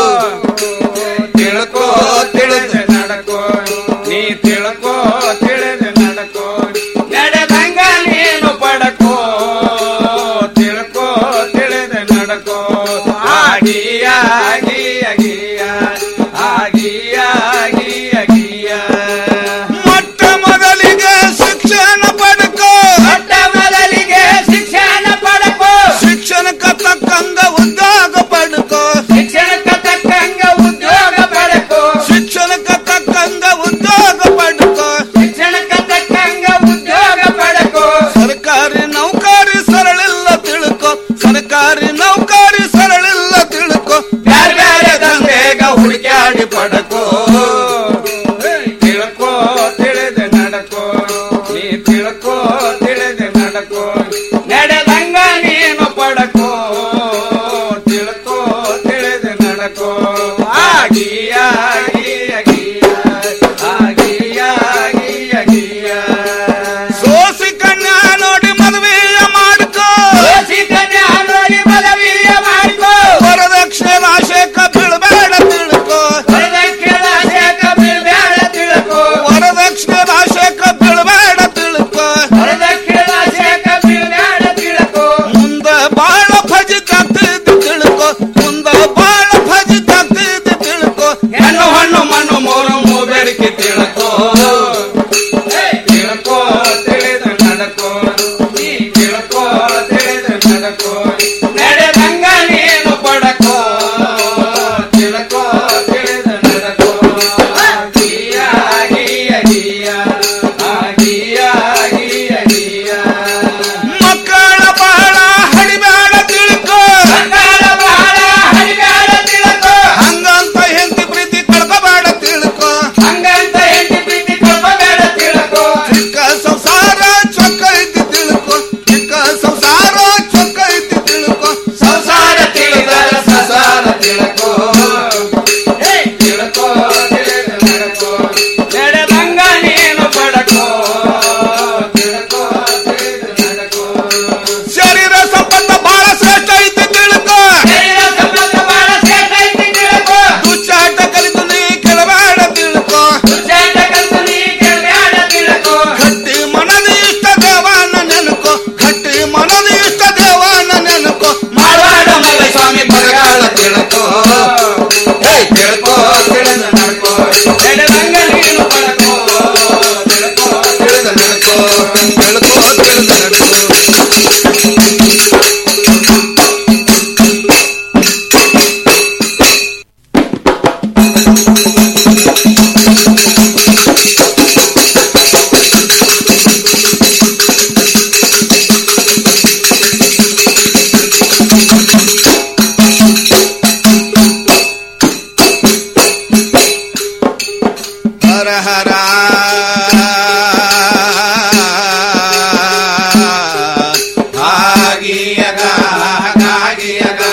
ತಿಳ್ಕೋ ತಿಳಿದ ನಡಕೋ ನೀ ತಿಳ್ಕೋ ತಿಳಿದ ನಡಕೋ ನಡೆದಂಗ ನೀನು ಪಡಕೋ ತಿಳ್ಕೋ ತಿಳಿದ ನಡಕೋ ಆಗಿಯ ಆಗಿಯ ಆಗಿಯ ಆಗಿಯ ಆಗಿಯ ಆಗಿಯ ಮೊಟ್ಟ ಮೊದಲಿಗೆ ಶಿಕ್ಷಣ ಪಡಕೋ ಮೊಟ್ಟ ಮೊದಲಿಗೆ ಶಿಕ್ಷಣ ಪಡಕೋ ಶಿಕ್ಷಣಕ್ಕೆ ತಕ್ಕಂಗ ಉದ್ಯೋಗ ಪಡ್ಕೋ ಶಿಕ್ಷಣಕ್ಕೆ ತಕ್ಕಂಗ ಉದ್ಯೋಗ ಪಡ್ಕೋ ಶಿಕ್ಷಣಕ್ಕೆ ತಕ್ಕಂಗ ಉದ್ಯೋಗ ಪಡ್ಕೋ ಶಿಕ್ಷಣಕ್ಕೆ ತಕ್ಕಂಗ ಉದ್ಯೋಗ ಪಡ್ಕೋ ಸರ್ಕಾರಿ ನೌಕರಿ ಸರಳಿಲ್ಲ ತಿಳ್ಕೊ ಸರ್ಕಾರಿ ನೌಕರಿ ಸರಳಿಲ್ಲ ತಿಳ್ಕೊ ಬ್ಯಾರೆ ಬ್ಯಾರೆ ದಂಧೆಗ ಹುಡುಕ್ಯಾಡಿ ಪಡ್ಕೋ ಹರ ಹರ ಆಗಿಯಗ ಆಗಿಯಗ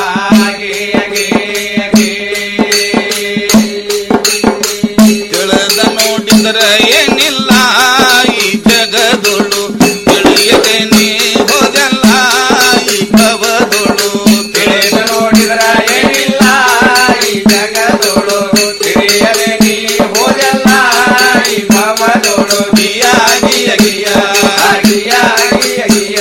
ತಿಳಿದ ನೋಡಿದ್ರ ಏನಿಲ್ಲ ಈ ಜಗದೊಳು ತಿಳಿಯದೆ ನೀ ಹೋಗಲ್ಲ ಈ ಭವದೊಳು ತಿಳಿದ ನೋಡಿದ್ರ ಏನಿಲ್ಲ ಈ ಜಗದೊಳು ತಿಳಿಯದೆ ನೀ ಹೋಗಲ್ಲ ಈ ಭವದೊಳು ಗಿಯ ಗಿಯ ಗಿಯ ಗಿಯ ಗಿಯ ಗಿಯ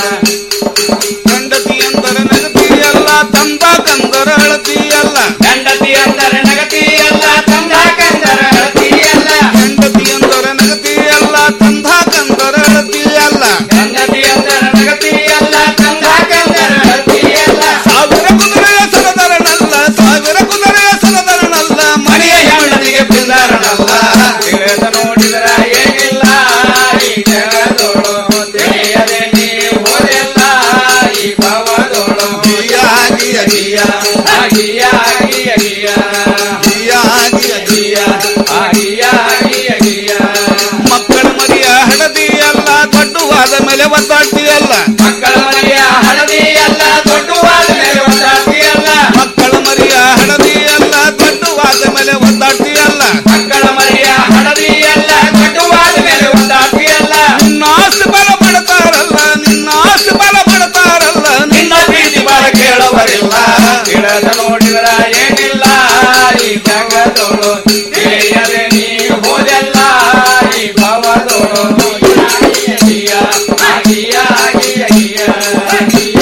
ಗಂಡತಿ ಅಂದರ ನಗತಿಯಲ್ಲ ತಂದ ಕಂದರ ಅಳತಿಯಲ್ಲ ಗಂಡತಿ ಅಂದರ ನಗತಿಯಲ್ಲ ತಂದ ಕಂದರ ಅಳತಿಯಲ್ಲ ಗಂಡತಿ ಅಂದರ ನಗತಿಯಲ್ಲ ತಂದ ಕಂದರ ಅಳತಿಯಲ್ಲ ಗಂಡತಿ ಅಂದರ ನಗತಿಯಲ್ಲ ತಂದ ಕಂದರ ಅಳತಿಯಲ್ಲ ಸಾವಿರ ಕುದುರೆಯ ಸರದರನಲ್ಲ ಸಾವಿರ ಕುದುರೆಯ ಸರದರನಲ್ಲ ಮನೆಯ ಹೆಣ್ಣನಿಗೆ ಬಿಂದರನಲ್ಲ ತಿಳಿದ ನೋಡಿದರ ಏನಿಲ್ಲ ಈ ಜಗದೋಳು ತಿಳಿಯದೆ ನೀ ಹೋದೆಲ್ಲ ಈ ಭವದೋಳು ಗಿಯ ಗಿಯ ಗಿಯ ಗಿಯ ಗಿಯ ಗಿಯ ಗಿಯ ಗಿಯ ಗಿಯ ಗಿಯ ಗಿಯ ಗಿಯ ಮಕ್ಕಳ ಮರಿಯ ಹಳದಿಯಲ್ಲ ದೊಡ್ಡವಾದ ಮೇಲೆ ಒದ್ದಾಡ್ತಿಯಲ್ಲ ಮಕ್ಕಳ ಮರಿಯ ಹಳದಿಯಲ್ಲ ದೊಡ್ಡವಾದ ಮೇಲೆ ಒದ್ದಾಡ್ತಿಯಲ್ಲ ಮಕ್ಕಳ ಮರಿಯ ಹಳದಿಯಲ್ಲ ದೊಡ್ಡವಾದ ಮೇಲೆ ಒದ್ದಾಡ್ತಿಯಲ್ಲ ಮಕ್ಕಳ ಮರಿಯ ಹಳದಿಯಲ್ಲ ದೊಡ್ಡವಾದ ಮೇಲೆ ಒದ್ದಾಡ್ತಿಯಲ್ಲ ನಿನ್ನ ಆಸ್ತಿ ಬಲ ಪಡ್ತಾರಲ್ಲ ನಿನ್ನ ಆಸ್ತಿ ಬಲ ಪಡ್ತಾರಲ್ಲ ನಿನ್ನ ಪ್ರೀತಿ ಬಲ ಕೇಳವರಿಲ್ಲ ಕೇಳದ ನೋಡಿದ್ರ ಏನಿಲ್ಲ ಈ ಜಗದೋಳು ತಿಳಿಯದೆ ನೀ ಹೋದೆಲ್ಲ ಈ ಭವದೋಳು ಗಿಯ ಗಿಯ ಗಿಯ ಗಿಯ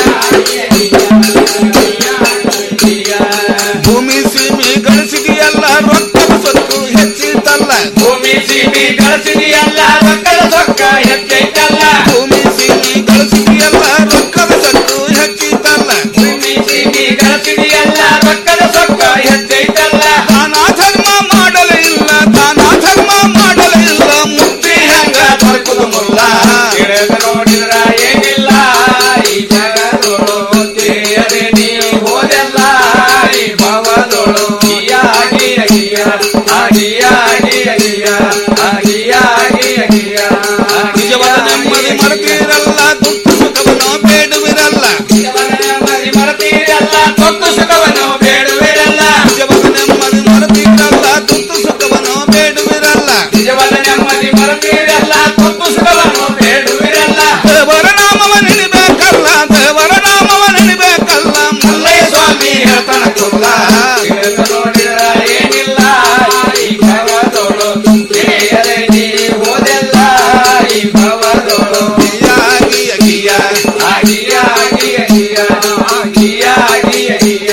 ಭೂಮಿ ಸೀಮಿ ಗಳಿಸಿದೆಯಲ್ಲ ರೊಕ್ಕದ ಸೊಕ್ಕು ಹೆಚ್ಚಿತಲ್ಲ ಭೂಮಿ ಸೀಮಿ ಗಳಿಸಿದೆಯಲ್ಲ ರೊಕ್ಕದ ಸೊಕ್ಕ ಹೆಚ್ಚೈತಲ್ಲ ಭೂಮಿ ಸೀಮಿ ಗಳಿಸಿದೆಯಲ್ಲ ರೊಕ್ಕದ ಸೊಕ್ಕು ಹೆಚ್ಚಿತಲ್ಲ ಭೂಮಿ ಸೀಮಿ ಗಳಿಸಿದೆಯಲ್ಲ ರೊಕ್ಕದ ಸೊಕ್ಕ ಹೆಚ್ಚೈತಲ್ಲ ದಾನ ಧರ್ಮ ಮಾಡಲೇ ಇಲ್ಲ ದಾನ ಧರ್ಮ ಮಾಡಲೇ ಇಲ್ಲ ಮುಕ್ತಿ ಹೆಂಗ ದೊರಕುದು ಮುಲ್ಲ ತಿಳಿದ ನೋಡಿದ್ರ ಏನಿಲ್ಲ ಈ ಜಗದೋಳು ತಿಳಿಯದೆ ನೀ ಹೋದೆಲ್ಲ ಈ ಭವದೋಳು ಗಿಯ ಗಿಯ ಗಿಯ ಗಿಯ ಗಿಯ ಗಿಯ ಗಿಯ ಗಿಯ ಗಿಯ ನಿಜವಾದ ನೆಮ್ಮದಿ ಮರೆತಿರಲ್ಲ ದುಃಖ ಸುಖವನ್ನು ಬೇಡುವಿರಲ್ಲ ನಿಜವಾದ ನೆಮ್ಮದಿ ಮರೆತಿರಲ್ಲ ದುಃಖ ಸುಖವನ್ನು ಬೇಡುವಿರಲ್ಲ ನಿಜವಾದ ನೆಮ್ಮದಿ ಮರೆತಿರಲ್ಲ ದುಃಖ ಸುಖವನ್ನು ಬೇಡುವಿರಲ್ಲ ನಿಜವಾದ ನೆಮ್ಮದಿ ಮರೆತಿರಲ್ಲ ದುಃಖ ಸುಖವನ್ನು ಬೇಡುವಿರಲ್ಲ ದೇವರ ನಾಮವ ನೆನಿಬೇಕಲ್ಲ ದೇವರ ನಾಮವ ನೆನಿಬೇಕಲ್ಲ ಮಲ್ಲಯ್ಯ ಸ್ವಾಮಿ ಹೇಳ್ತಾನ ಕುಲ್ಲ ತಿಳಿದ ನೋಡಿದ್ರ ಏನಿಲ್ಲ ಈ ಭವದೋಳು ತಿಳಿಯದೆ ನೀ ಹೋದೆಲ್ಲ ಈ ಭವದೋಳು ಗಿಯ ಗಿಯ ಗಿಯ ಗಿಯ ಗಿಯ ಗಿಯ ಗಿಯ ಗಿಯ ಗಿಯ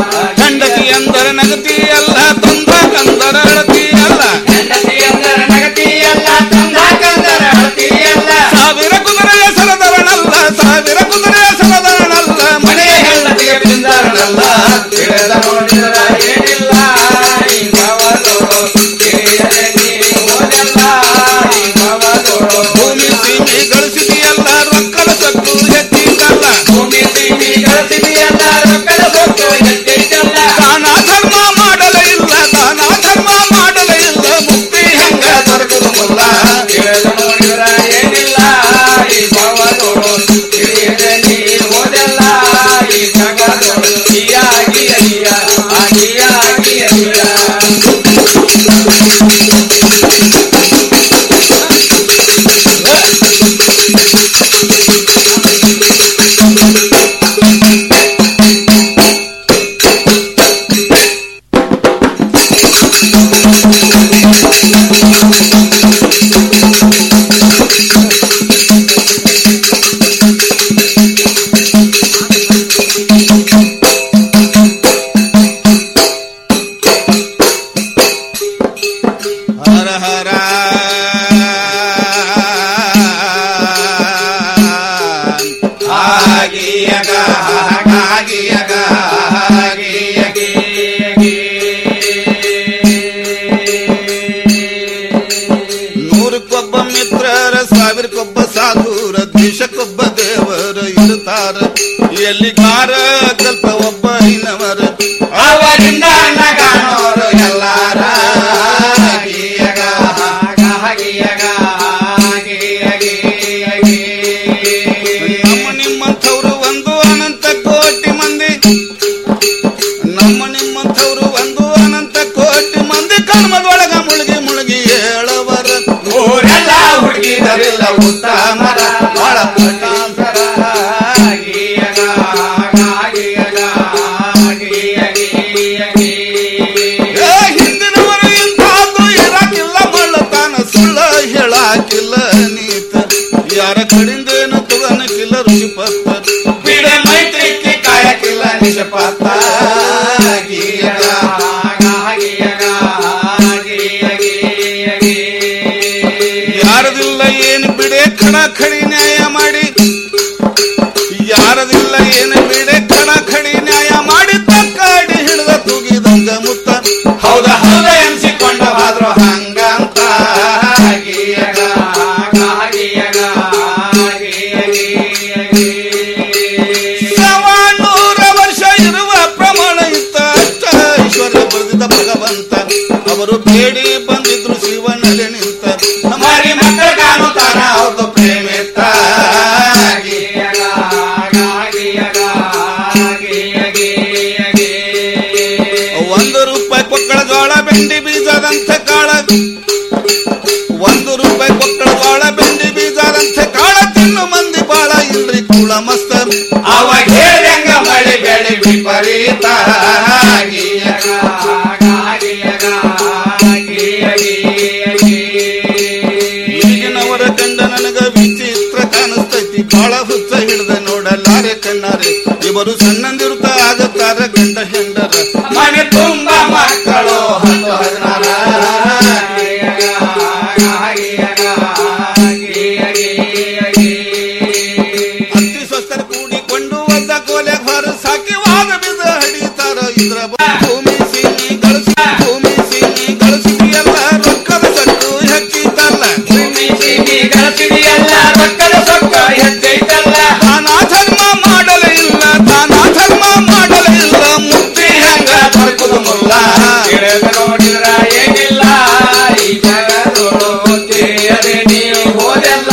ಗಂಡತಿ ಅಂದರ ನಗತಿಯಲ್ಲ ತಂದ ಕಂದರ ಅಳತಿಯಲ್ಲ ಗಂಡತಿ ಅಂದರ ನಗತಿಯಲ್ಲ ತಂದ ಕಂದರ ಅಳತಿಯಲ್ಲ ಸಾವಿರ ಕುದುರೆಯ ಸರದರನಲ್ಲ ಸಾವಿರ ಕುದುರೆಯ ಸರದರನಲ್ಲ ಮನೆಯ ಹೆಣ್ಣತಿಗೆ ಬಿಂದರನಲ್ಲ ತಿಳಿದ ನೋಡಿದರ ಏನಿಲ್ಲ ಈ ಭವದೋಳು ತಿಳಿಯದೆ ನೀ ಹೋದೆಲ್ಲ ಈ ಭವದೋಳು ಭೂಮಿ ಸೀಮಿ ಗಳಿಸಿದೆಯಲ್ಲ ರೊಕ್ಕದ ಸೊಕ್ಕು ಹೆಚ್ಚಿದ್ದಲ್ಲ ಭೂಮಿ ಸೀಮಿ ಗಳಿಸಿದೆಯಲ್ಲ ರೊಕ್ಕದ ಸೊಕ್ಕು ಹೆಚ್ಚಿದ್ದಲ್ಲ ದಾನ ಧರ್ಮ ಮಾಡಲೇ ಇಲ್ಲ ದಾನ ಧರ್ಮ ಮಾಡಲೇ ಇಲ್ಲ ಮುಕ್ತಿ ಹೆಂಗ ದೊರಕುದು ಮುಲ್ಲ ತಿಳಿದ ನೋಡಿದ್ರ ಏನಿಲ್ಲ ಈ ಭವದೋಳು ತಿಳಿಯದೆ ನೀ ಹೋದೆಲ್ಲ ಈ ಜಗದೋಳು ಗಿಯ ಗಿಯ ಗಿಯ ಗಿಯ ಗಿಯ ಗಿಯ ಹರ ಹರ ಆಗಿಯಗ ಆಗಿಯಗ ಆಗಿಯಗಿ ನೂರಕ್ಕೊಬ್ಬ ಮಿತ್ರರ ಸಾವಿರಕ್ಕೊಬ್ಬ ಸಾಧುರ ದೇಶಕ್ಕೊಬ್ಬ ದೇವರ ಇರುತ್ತಾರ ಎಲ್ಲಿಗಾರ ಕಲ್ಪ ಒಬ್ಬ ಇನ್ನವರ ಅವರಿಂದ ಅಣ್ಣ ಕಾಣೋರು ಎಲ್ಲಾರ ಗಿಯಗ ಉತ್ತಮರ ಬಾಳ ಪಟಾಂತರ ಗೀಯಗ ಗೀಯಗ ಏ ಹಿಂದಿನವರು ಇಂಥದ್ದು ಇರಾಕಿಲ್ಲ ಮಳ್ಳತಾನ ಸುಳ್ಳ ಹೇಳಾಕಿಲ್ಲ ನೀತ ಯಾರ ಕಡಿಂದೇನು ತುಗನಕಿಲ್ಲ ಋಷಿ ಪತ್ತ ಬಿಡ ಮೈತ್ರಿಕ್ಕೆ ಕಾಯಕಿಲ್ಲ ನಿಜಪಾತ ಗೀಯಗ ಯಾರದಿಲ್ಲ ಏನು ಬಿಡೆ ಖಡ ಖಡಿ ನ್ಯಾಯ ಮಾಡಿ ಯಾರದಿಲ್ಲ ಏನು ಬಿಡೆ ಖಡ ಖಡಿ ನ್ಯಾಯ ಮಾಡಿ ತಕ್ಕಾಡಿ ಹಿಡಿದ ತೂಗಿದಂಗ ಮುತ್ತ ಹೌದ ಹೌದ ಎನ್ಸಿಕೊಂಡ ಬಾದ್ರು ಹಂಗಂತ ಗೀಯಗ ಗೀಯಗ ಸವಾನೂರ ವರ್ಷ ಇರುವ ಪ್ರಮಾಣ ಇತ್ತ ಅಷ್ಟ ಐಶ್ವರ್ಯ ಬರೆದಿದ್ದ ಭಗವಂತ ಅವರು ಬೇಡಿ ಬಂದಿದ್ರು ಶಿವನಲ್ಲಿ ನಿಂತ ಮಾರಿ ಮಕ್ಕಳ ಕಾಣುತ್ತಾನ ಅವ್ರದ್ದು ಪ್ರೇಮಿತ ಒಂದು ರೂಪಾಯಿ ಕೊಕ್ಕಳ ಜೋಳ ಬೆಂಡಿ ಬೀಜದಂತ ಕಾಳ ಒಂದು ರೂಪಾಯಿ ಕೊಕ್ಕಳ ಜೋಳ ಬೆಂಡಿ ಬೀಜದಂತೆ ಕಾಳ ತಿನ್ನು ಮಂದಿ ಬಾಳ ಇಲ್ರಿ ಕೂಳ ಮಸ್ತ ಅವಾಗ ಹೇಳಿದಂಗ ಮಳೆ ಬೆಳೆ ವಿಪರೀತ ಈಗಿನವರ ಕಂಡ ನನಗ ವಿಚಿತ್ರ ಕಾಣಿಸ್ತೈತಿ ಬಾಳ ಹುಚ್ಚ ಹಿಡ್ದ ನೋಡಲಾರೆ ಕಣ್ಣಾರೆ ಇವರು ಸಣ್ಣಂದಿರುತ್ತ ಆಗತ್ತಾರ ಗಂಡ ಹೆಂಡರ ಮನೆ ತುಂಬ ಮಕ್ಕಳು ಹತ್ತು ಹದಿನಾರ ಅತ್ತಿ ಸ್ವಸ್ಥರ ಕೂಡಿಕೊಂಡು ಒದ್ದ ಕೋಲೆ ಹೊರ ಸಾಕಿ ವಾದ ಬಿದ್ದ ಹಡಿತಾರ ಇದ್ರ ಬ- ಭೂಮಿ ಸೀಮಿ ಗಳಿಸಿ ಭೂಮಿ ಸೀಮಿ ಗಳಿಸಿದೆಯಲ್ಲ ರೊಕ್ಕದ ಸಟ್ಟು ಹೆಚ್ಚಿತಲ್ಲ ಭೂಮಿ ಸೀಮಿ ಗಳಿಸಿದೆಯಲ್ಲ ರೊಕ್ಕದ ಸೊಕ್ಕ ಹೆಚ್ಚೈತಲ್ಲ ದಾನ ಧರ್ಮ ಮಾಡಲೇ ಇಲ್ಲ ದಾನ ಧರ್ಮ ಮಾಡಲೇ ಇಲ್ಲ ಮುಕ್ತಿ ಹೆಂಗ ದೊರಕುದು ಮುಲ್ಲ ತಿಳಿದು ನೋಡಿದ್ರ ಏನಿಲ್ಲ ಈ ಜಗದೋಳು ತಿಳಿಯದೆ ನೀವು ಹೋದೆಲ್ಲ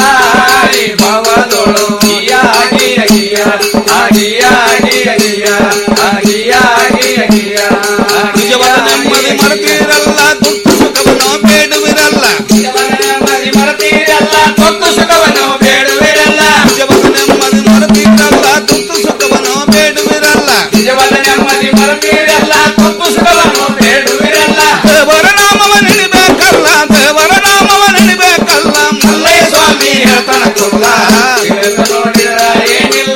ಈ ಭವದೋಳು ಆಗಿ ಅಗಿಯ ಆಗಿಯ ಆಗಿ ಅಗಿಯ ಆಗಿಯ ಆಗಿ ಅಗಿಯ ನಿಜವಾದ ನೆಮ್ಮದಿ ಮರೆತಿರಲ್ಲ ದುಃಖ ಸುಖವನ್ನು ಬೇಡುವಿರಲ್ಲ ನಿಜವಾದ ನೆಮ್ಮದಿ ಮರೆತಿರಲ್ಲ ದುಃಖ ಸುಖವನ್ನು ಬೇಡುವಿರಲ್ಲ ನಿಜವಾದ ನೆಮ್ಮದಿ ಮರೆತಿರಲ್ಲ ದುಃಖ ಸುಖವನ್ನು ಬೇಡುವಿರಲ್ಲ ನಿಜವಾದ ನೆಮ್ಮದಿ ಮರೆತಿರಲ್ಲ ದುಃಖ ಸುಖವನ್ನು ಬೇಡುವಿರಲ್ಲ ದೇವರ ನಾಮವ ನೆನಿಬೇಕಲ್ಲ ದೇವರ ನಾಮವ ನೆನಿಬೇಕಲ್ಲ ಮಲ್ಲಯ್ಯ ಸ್ವಾಮಿ ಹೇಳ್ತಾನ ಕುಲ್ಲ ತಿಳಿದು ನೋಡಿರ ಏನಿಲ್ಲ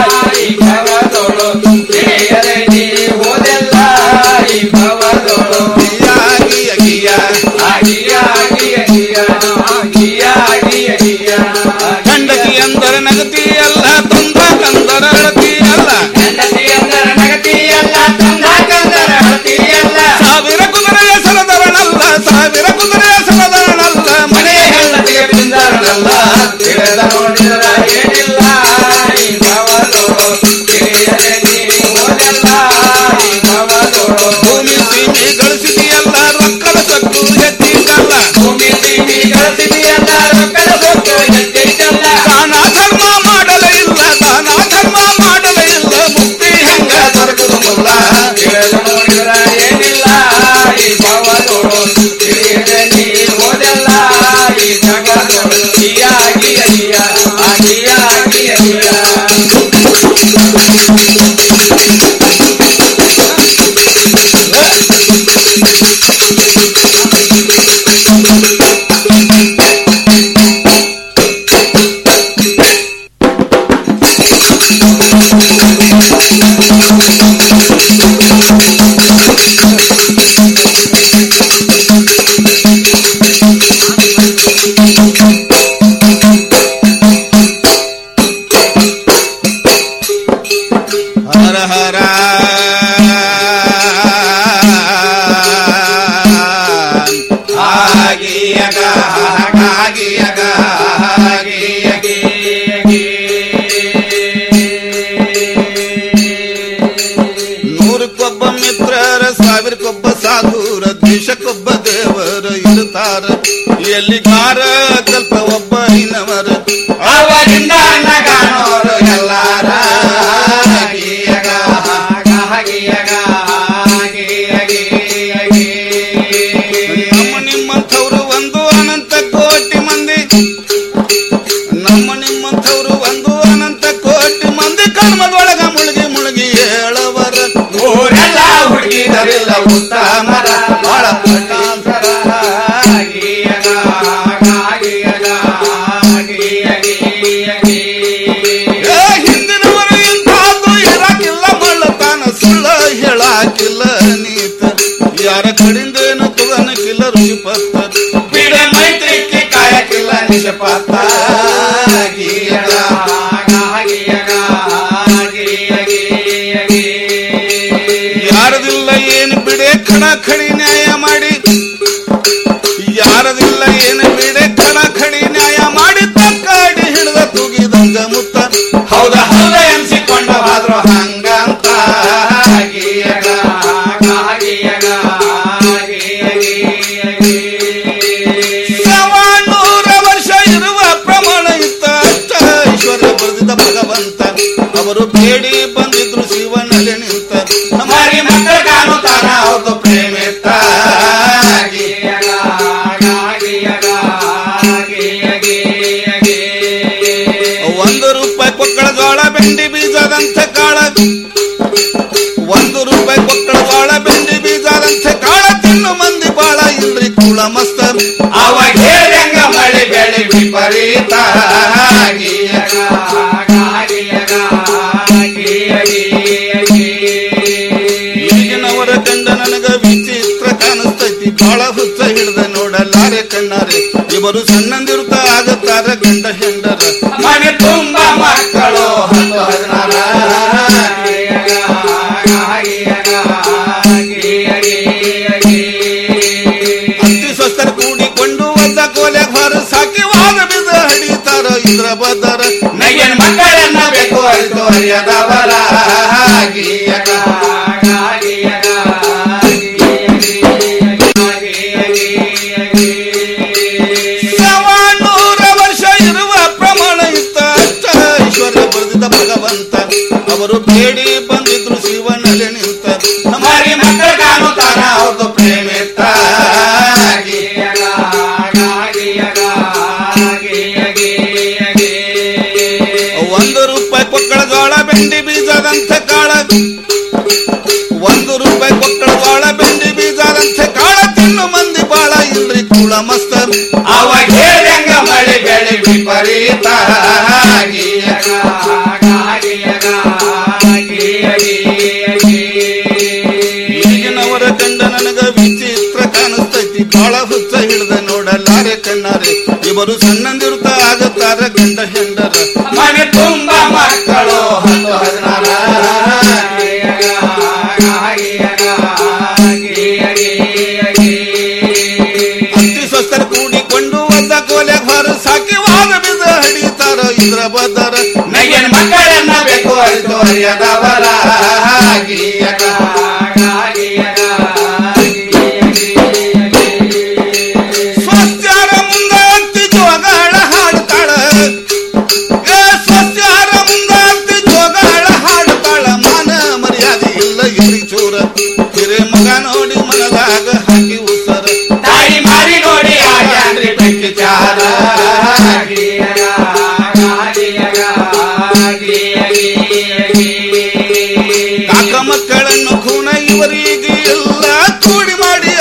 ಈ ಭವದೋಳು ತಿಳಿಯದೆ ನೀ ಹೋದೆಲ್ಲ ಈ ಭವದೋಳು ಆಗಿ ಅಗಿಯ ಆಗಿಯ ಆಗಿ ಅಗಿಯ ಆಗಿಯ ಆಗಿ ಅಗಿಯ ಗಂಡಕಿ ಅಂದರ ನಗತಿ ಅಲ್ಲ ತಂದ ಕಂದರ ಅಳತಿ ಅಲ್ಲ ಗಂಡಕಿ ಅಂದರ ನಗತಿ ಅಲ್ಲ ತಂದ ಕಂದರ ಅಳತಿ ಅಲ್ಲ ಸಾವಿರ ಕುದುರೆಯ ಸರದರನಲ್ಲ ಸಾವಿರ ಕುದುರೆಯ ಸರದರನಲ್ಲ ಮನೆಯ ಹೆಂಡತಿಗೆ ಬಿಂದರನಲ್ಲ ತಿಳಿದ ನೋಡಿದ್ರ ಏನಿಲ್ಲ ಈ ಭವದೋಳು ತಿಳಿಯದೆ ನೀ ಹೋದೆಲ್ಲ ಈ ಭವದೋಳು ಭೂಮಿ ಸೀಮಿ ಗಳಿಸಿದೆಯಲ್ಲ ರೊಕ್ಕದ ಸೊಕ್ಕು ಹೆಚ್ಚಿದ್ದಲ್ಲ ಭೂಮಿ ಸೀಮಿ ಗಳಿಸಿದೆಯಲ್ಲ ರೊಕ್ಕದ ಸೊಕ್ಕು ಹೆಚ್ಚಿದ್ದಲ್ಲ ದಾನ ಧರ್ಮ ಮಾಡಲೇ ಇಲ್ಲ ದಾನ ಧರ್ಮ ಮಾಡಲೇ ಇಲ್ಲ ಮುಕ್ತಿ ಹೆಂಗ ದೊರಕದು ಮುಲ್ಲ ತಿಳಿದು ನೋಡಿದ್ರ ಏನಿಲ್ಲ ಈ ಭವದೋಳು ತಿಳಿಯದೆ ನೀ ಹೋದೆಲ್ಲ ಈ ಜಗದೋಳು ಆಗಿ ಅಗಿಯ ಆಗಿಯ ಆಗಿ ಅಗಿಯ ಹರ ಹರ ಆಗಿಯಗ ಆಗಿಯಗ ಆಗಿಯಗಿ ನೂರಕ್ಕೊಬ್ಬ ಮಿತ್ರರ ಸಾವಿರಕ್ಕೊಬ್ಬ ಸಾಧುರ ದೇಶಕ್ಕೊಬ್ಬ ದೇವರ ಇರುತ್ತಾರ ಎಲ್ಲಿಗಾರ ಕಲ್ಪ ಒಬ್ಬ ಇನ್ನವರ ಅವರಿಂದ ಅನ್ನ ಕಾಣೋರು ಎಲ್ಲಾರ ಆಗಿಯಗ ಆಗಿಯಗ ಆಗಿಯಗಿ ನಮ್ಮ ನಿಮ್ಮಂಥವ್ರು ಒಂದು ಅನಂತ ಕೋಟಿ ಮಂದಿ ಕಾಯಕ್ಕಿಲ್ಲ ನೀತ ಯಾರ ಕಡಿಂದೇನು ತುಗನಕ್ಕಿಲ್ಲ ಋಷಿ ಪತ್ತ ಬಿಡ ಮೈತ್ರಿಕ್ಕೆ ಕಾಯಕ್ಕಿಲ್ಲ ನಿಜಪತ್ತ ಗೀಯಗ ಯಾರದಿಲ್ಲ ಏನು ಬಿಡೆ ಖಡ ಖಡಿ ನ್ಯಾಯ ಮಾಡಿ ಯಾರದಿಲ್ಲ ಏನು ಬಿಡೆ ಖಡ ಖಡಿ ನ್ಯಾಯ ಮಾಡಿ ತಕ್ಕಾಡಿ ಹಿಡಿದ ತೂಗಿದಂಗ ಮುತ್ತ ಹೌದ ಹೌದ ಎನ್ಸಿಕೊಂಡ ಹೋದ್ರು ಹಂಗಂತ ಗೀಯಗ ಗೀಯಗ ಸವಾನೂರ ವರ್ಷ ಇರುವ ಪ್ರಮಾಣ ಇತ್ತ ಅಷ್ಟ ಐಶ್ವರ್ಯ ಬರೆದಿದ್ದ ಭಗವಂತ ಅವರು ಬೇಡಿ ಬಂದಿದ್ರು ಶಿವನಲ್ಲಿ ನಿಂತ ಮಾರಿ ಮಕ್ಕಳ ಕಾಣುತ್ತಾನ ಅವ್ರದ್ದು ಪ್ರೇಮ ಇತ್ತ ಒಂದು ರೂಪಾಯಿ ಕೊಕ್ಕಳ ಜೋಳ ಬೆಂಡಿ ಬೀಜದಂತ ಕಾಳ ಒಂದು ರೂಪಾಯಿ ಕೊಕ್ಕಳ ಜೋಳ ಬೆಂಡಿ ಬೀಜದಂತ ಕಾಳ ತಿನ್ನು ಮಂದಿ ಬಾಳ ಇಲ್ರಿ ಕೂಳ ಮಸ್ತ ಅವಾಗ ಹೇಳಂಗ ಮಳೆ ಬೆಳೆ ವಿಪರೀತ ಈಗಿನವರ ಗಂಡ ನನಗ ವಿಚಿತ್ರ ಕಾಣಿಸ್ತೈತಿ ಬಾಳ ಹುಚ್ಚ ಹಿಡ್ದ ನೋಡಲಾರೆ ಕಣ್ಣಾರೆ ಇವರು ಸಣ್ಣಂದಿರುತ್ತ ಆಗುತ್ತಾರ ಗಂಡ ಹೆಂಡರ ಮನೆ ತುಂಬ ಮಕ್ಕಳು ಹತ್ತು ಹದಿನಾರ ಅತಿ ಸ್ವಸ್ಥರ ಕೂಡಿಕೊಂಡು ಒದ್ದ ಕೋಲೆ ಹೊರ ಸಾಕಿ ವಾದ ಬಿದ್ದ ಹಡಿತಾರ ಇದ್ರ ಬದರ ನಯ್ಯನ್ ಮಕ್ಕಳನ್ನ ಬೇಕು ಅರಿತು ಅರಿಯದವರ ಗೀಯಗ ಸವಾನೂರ ವರ್ಷ ಇರುವ ಪ್ರಮಾಣ ಇತ್ತ ಅಷ್ಟ ಐಶ್ವರ್ಯ ಬರೆದಿದ್ದ ಭಗವಂತ ಅವರು ಬೇಡಿ ಬಂದಿದ್ರು ಶಿವನಲ್ಲಿ ನಿಂತ ಮಾರಿ ಮಕ್ಕಳ ಕಾಣುತ್ತಾನ ಅವ್ರದ್ದು ಪ್ರೇಮ ಇತ್ತ ಒಂದು ರೂಪಾಯಿ ಕೊಕ್ಕಳ ಜೋಳ ಬೆಂಡಿ ಬೀಜದಂತ ಕಾಳ ಒಂದು ರೂಪಾಯಿ ಕೊಕ್ಕಳ ಜೋಳ ಬೆಂಡಿ ಬೀಜದಂತ ಕಾಳ ತಿನ್ನು ಮಂದಿ ಬಾಳ ಇಲ್ರಿ ಕೂಳ ಮಸ್ತ ಅವಾಗ ಹೇಳಂಗ ಮಳೆ ಬೆಳೆ ವಿಪರೀತ ಗೀಯಗ ಈಗಿನವರ ಗಂಡ ನನಗ ವಿಚಿತ್ರ ಕಾಣಿಸ್ತೈತಿ ಬಾಳ ಹುಚ್ಚ ಹಿಡ್ದ ನೋಡಲಾರೆ ಕಣ್ಣಾರೆ ಇವರು ಸಣ್ಣಂದಿರುತ್ತ ಆಗುತ್ತಾರ ಗಂಡ ಹೆಂಡರ ಮನೆ ತುಂಬ ಮಕ್ಕಳು ಹತ್ತು ಹದಿನಾರ ಅತಿ ಸ್ವಸ್ಥರ ಕೂಡಿಕೊಂಡು ಒದ್ದ ಕೋಲೆ ಹೊರ ಸಾಕಿ ವಾದ ಬಿದ್ದ ಹಡಿತಾರ ಇದ್ರ ಬದರ ನಯ್ಯನ್ ಮಕ್ಕಳನ್ನ ಬೇಕು ಅರಿತು ಅರಿಯದವರ ಗೀಯಗ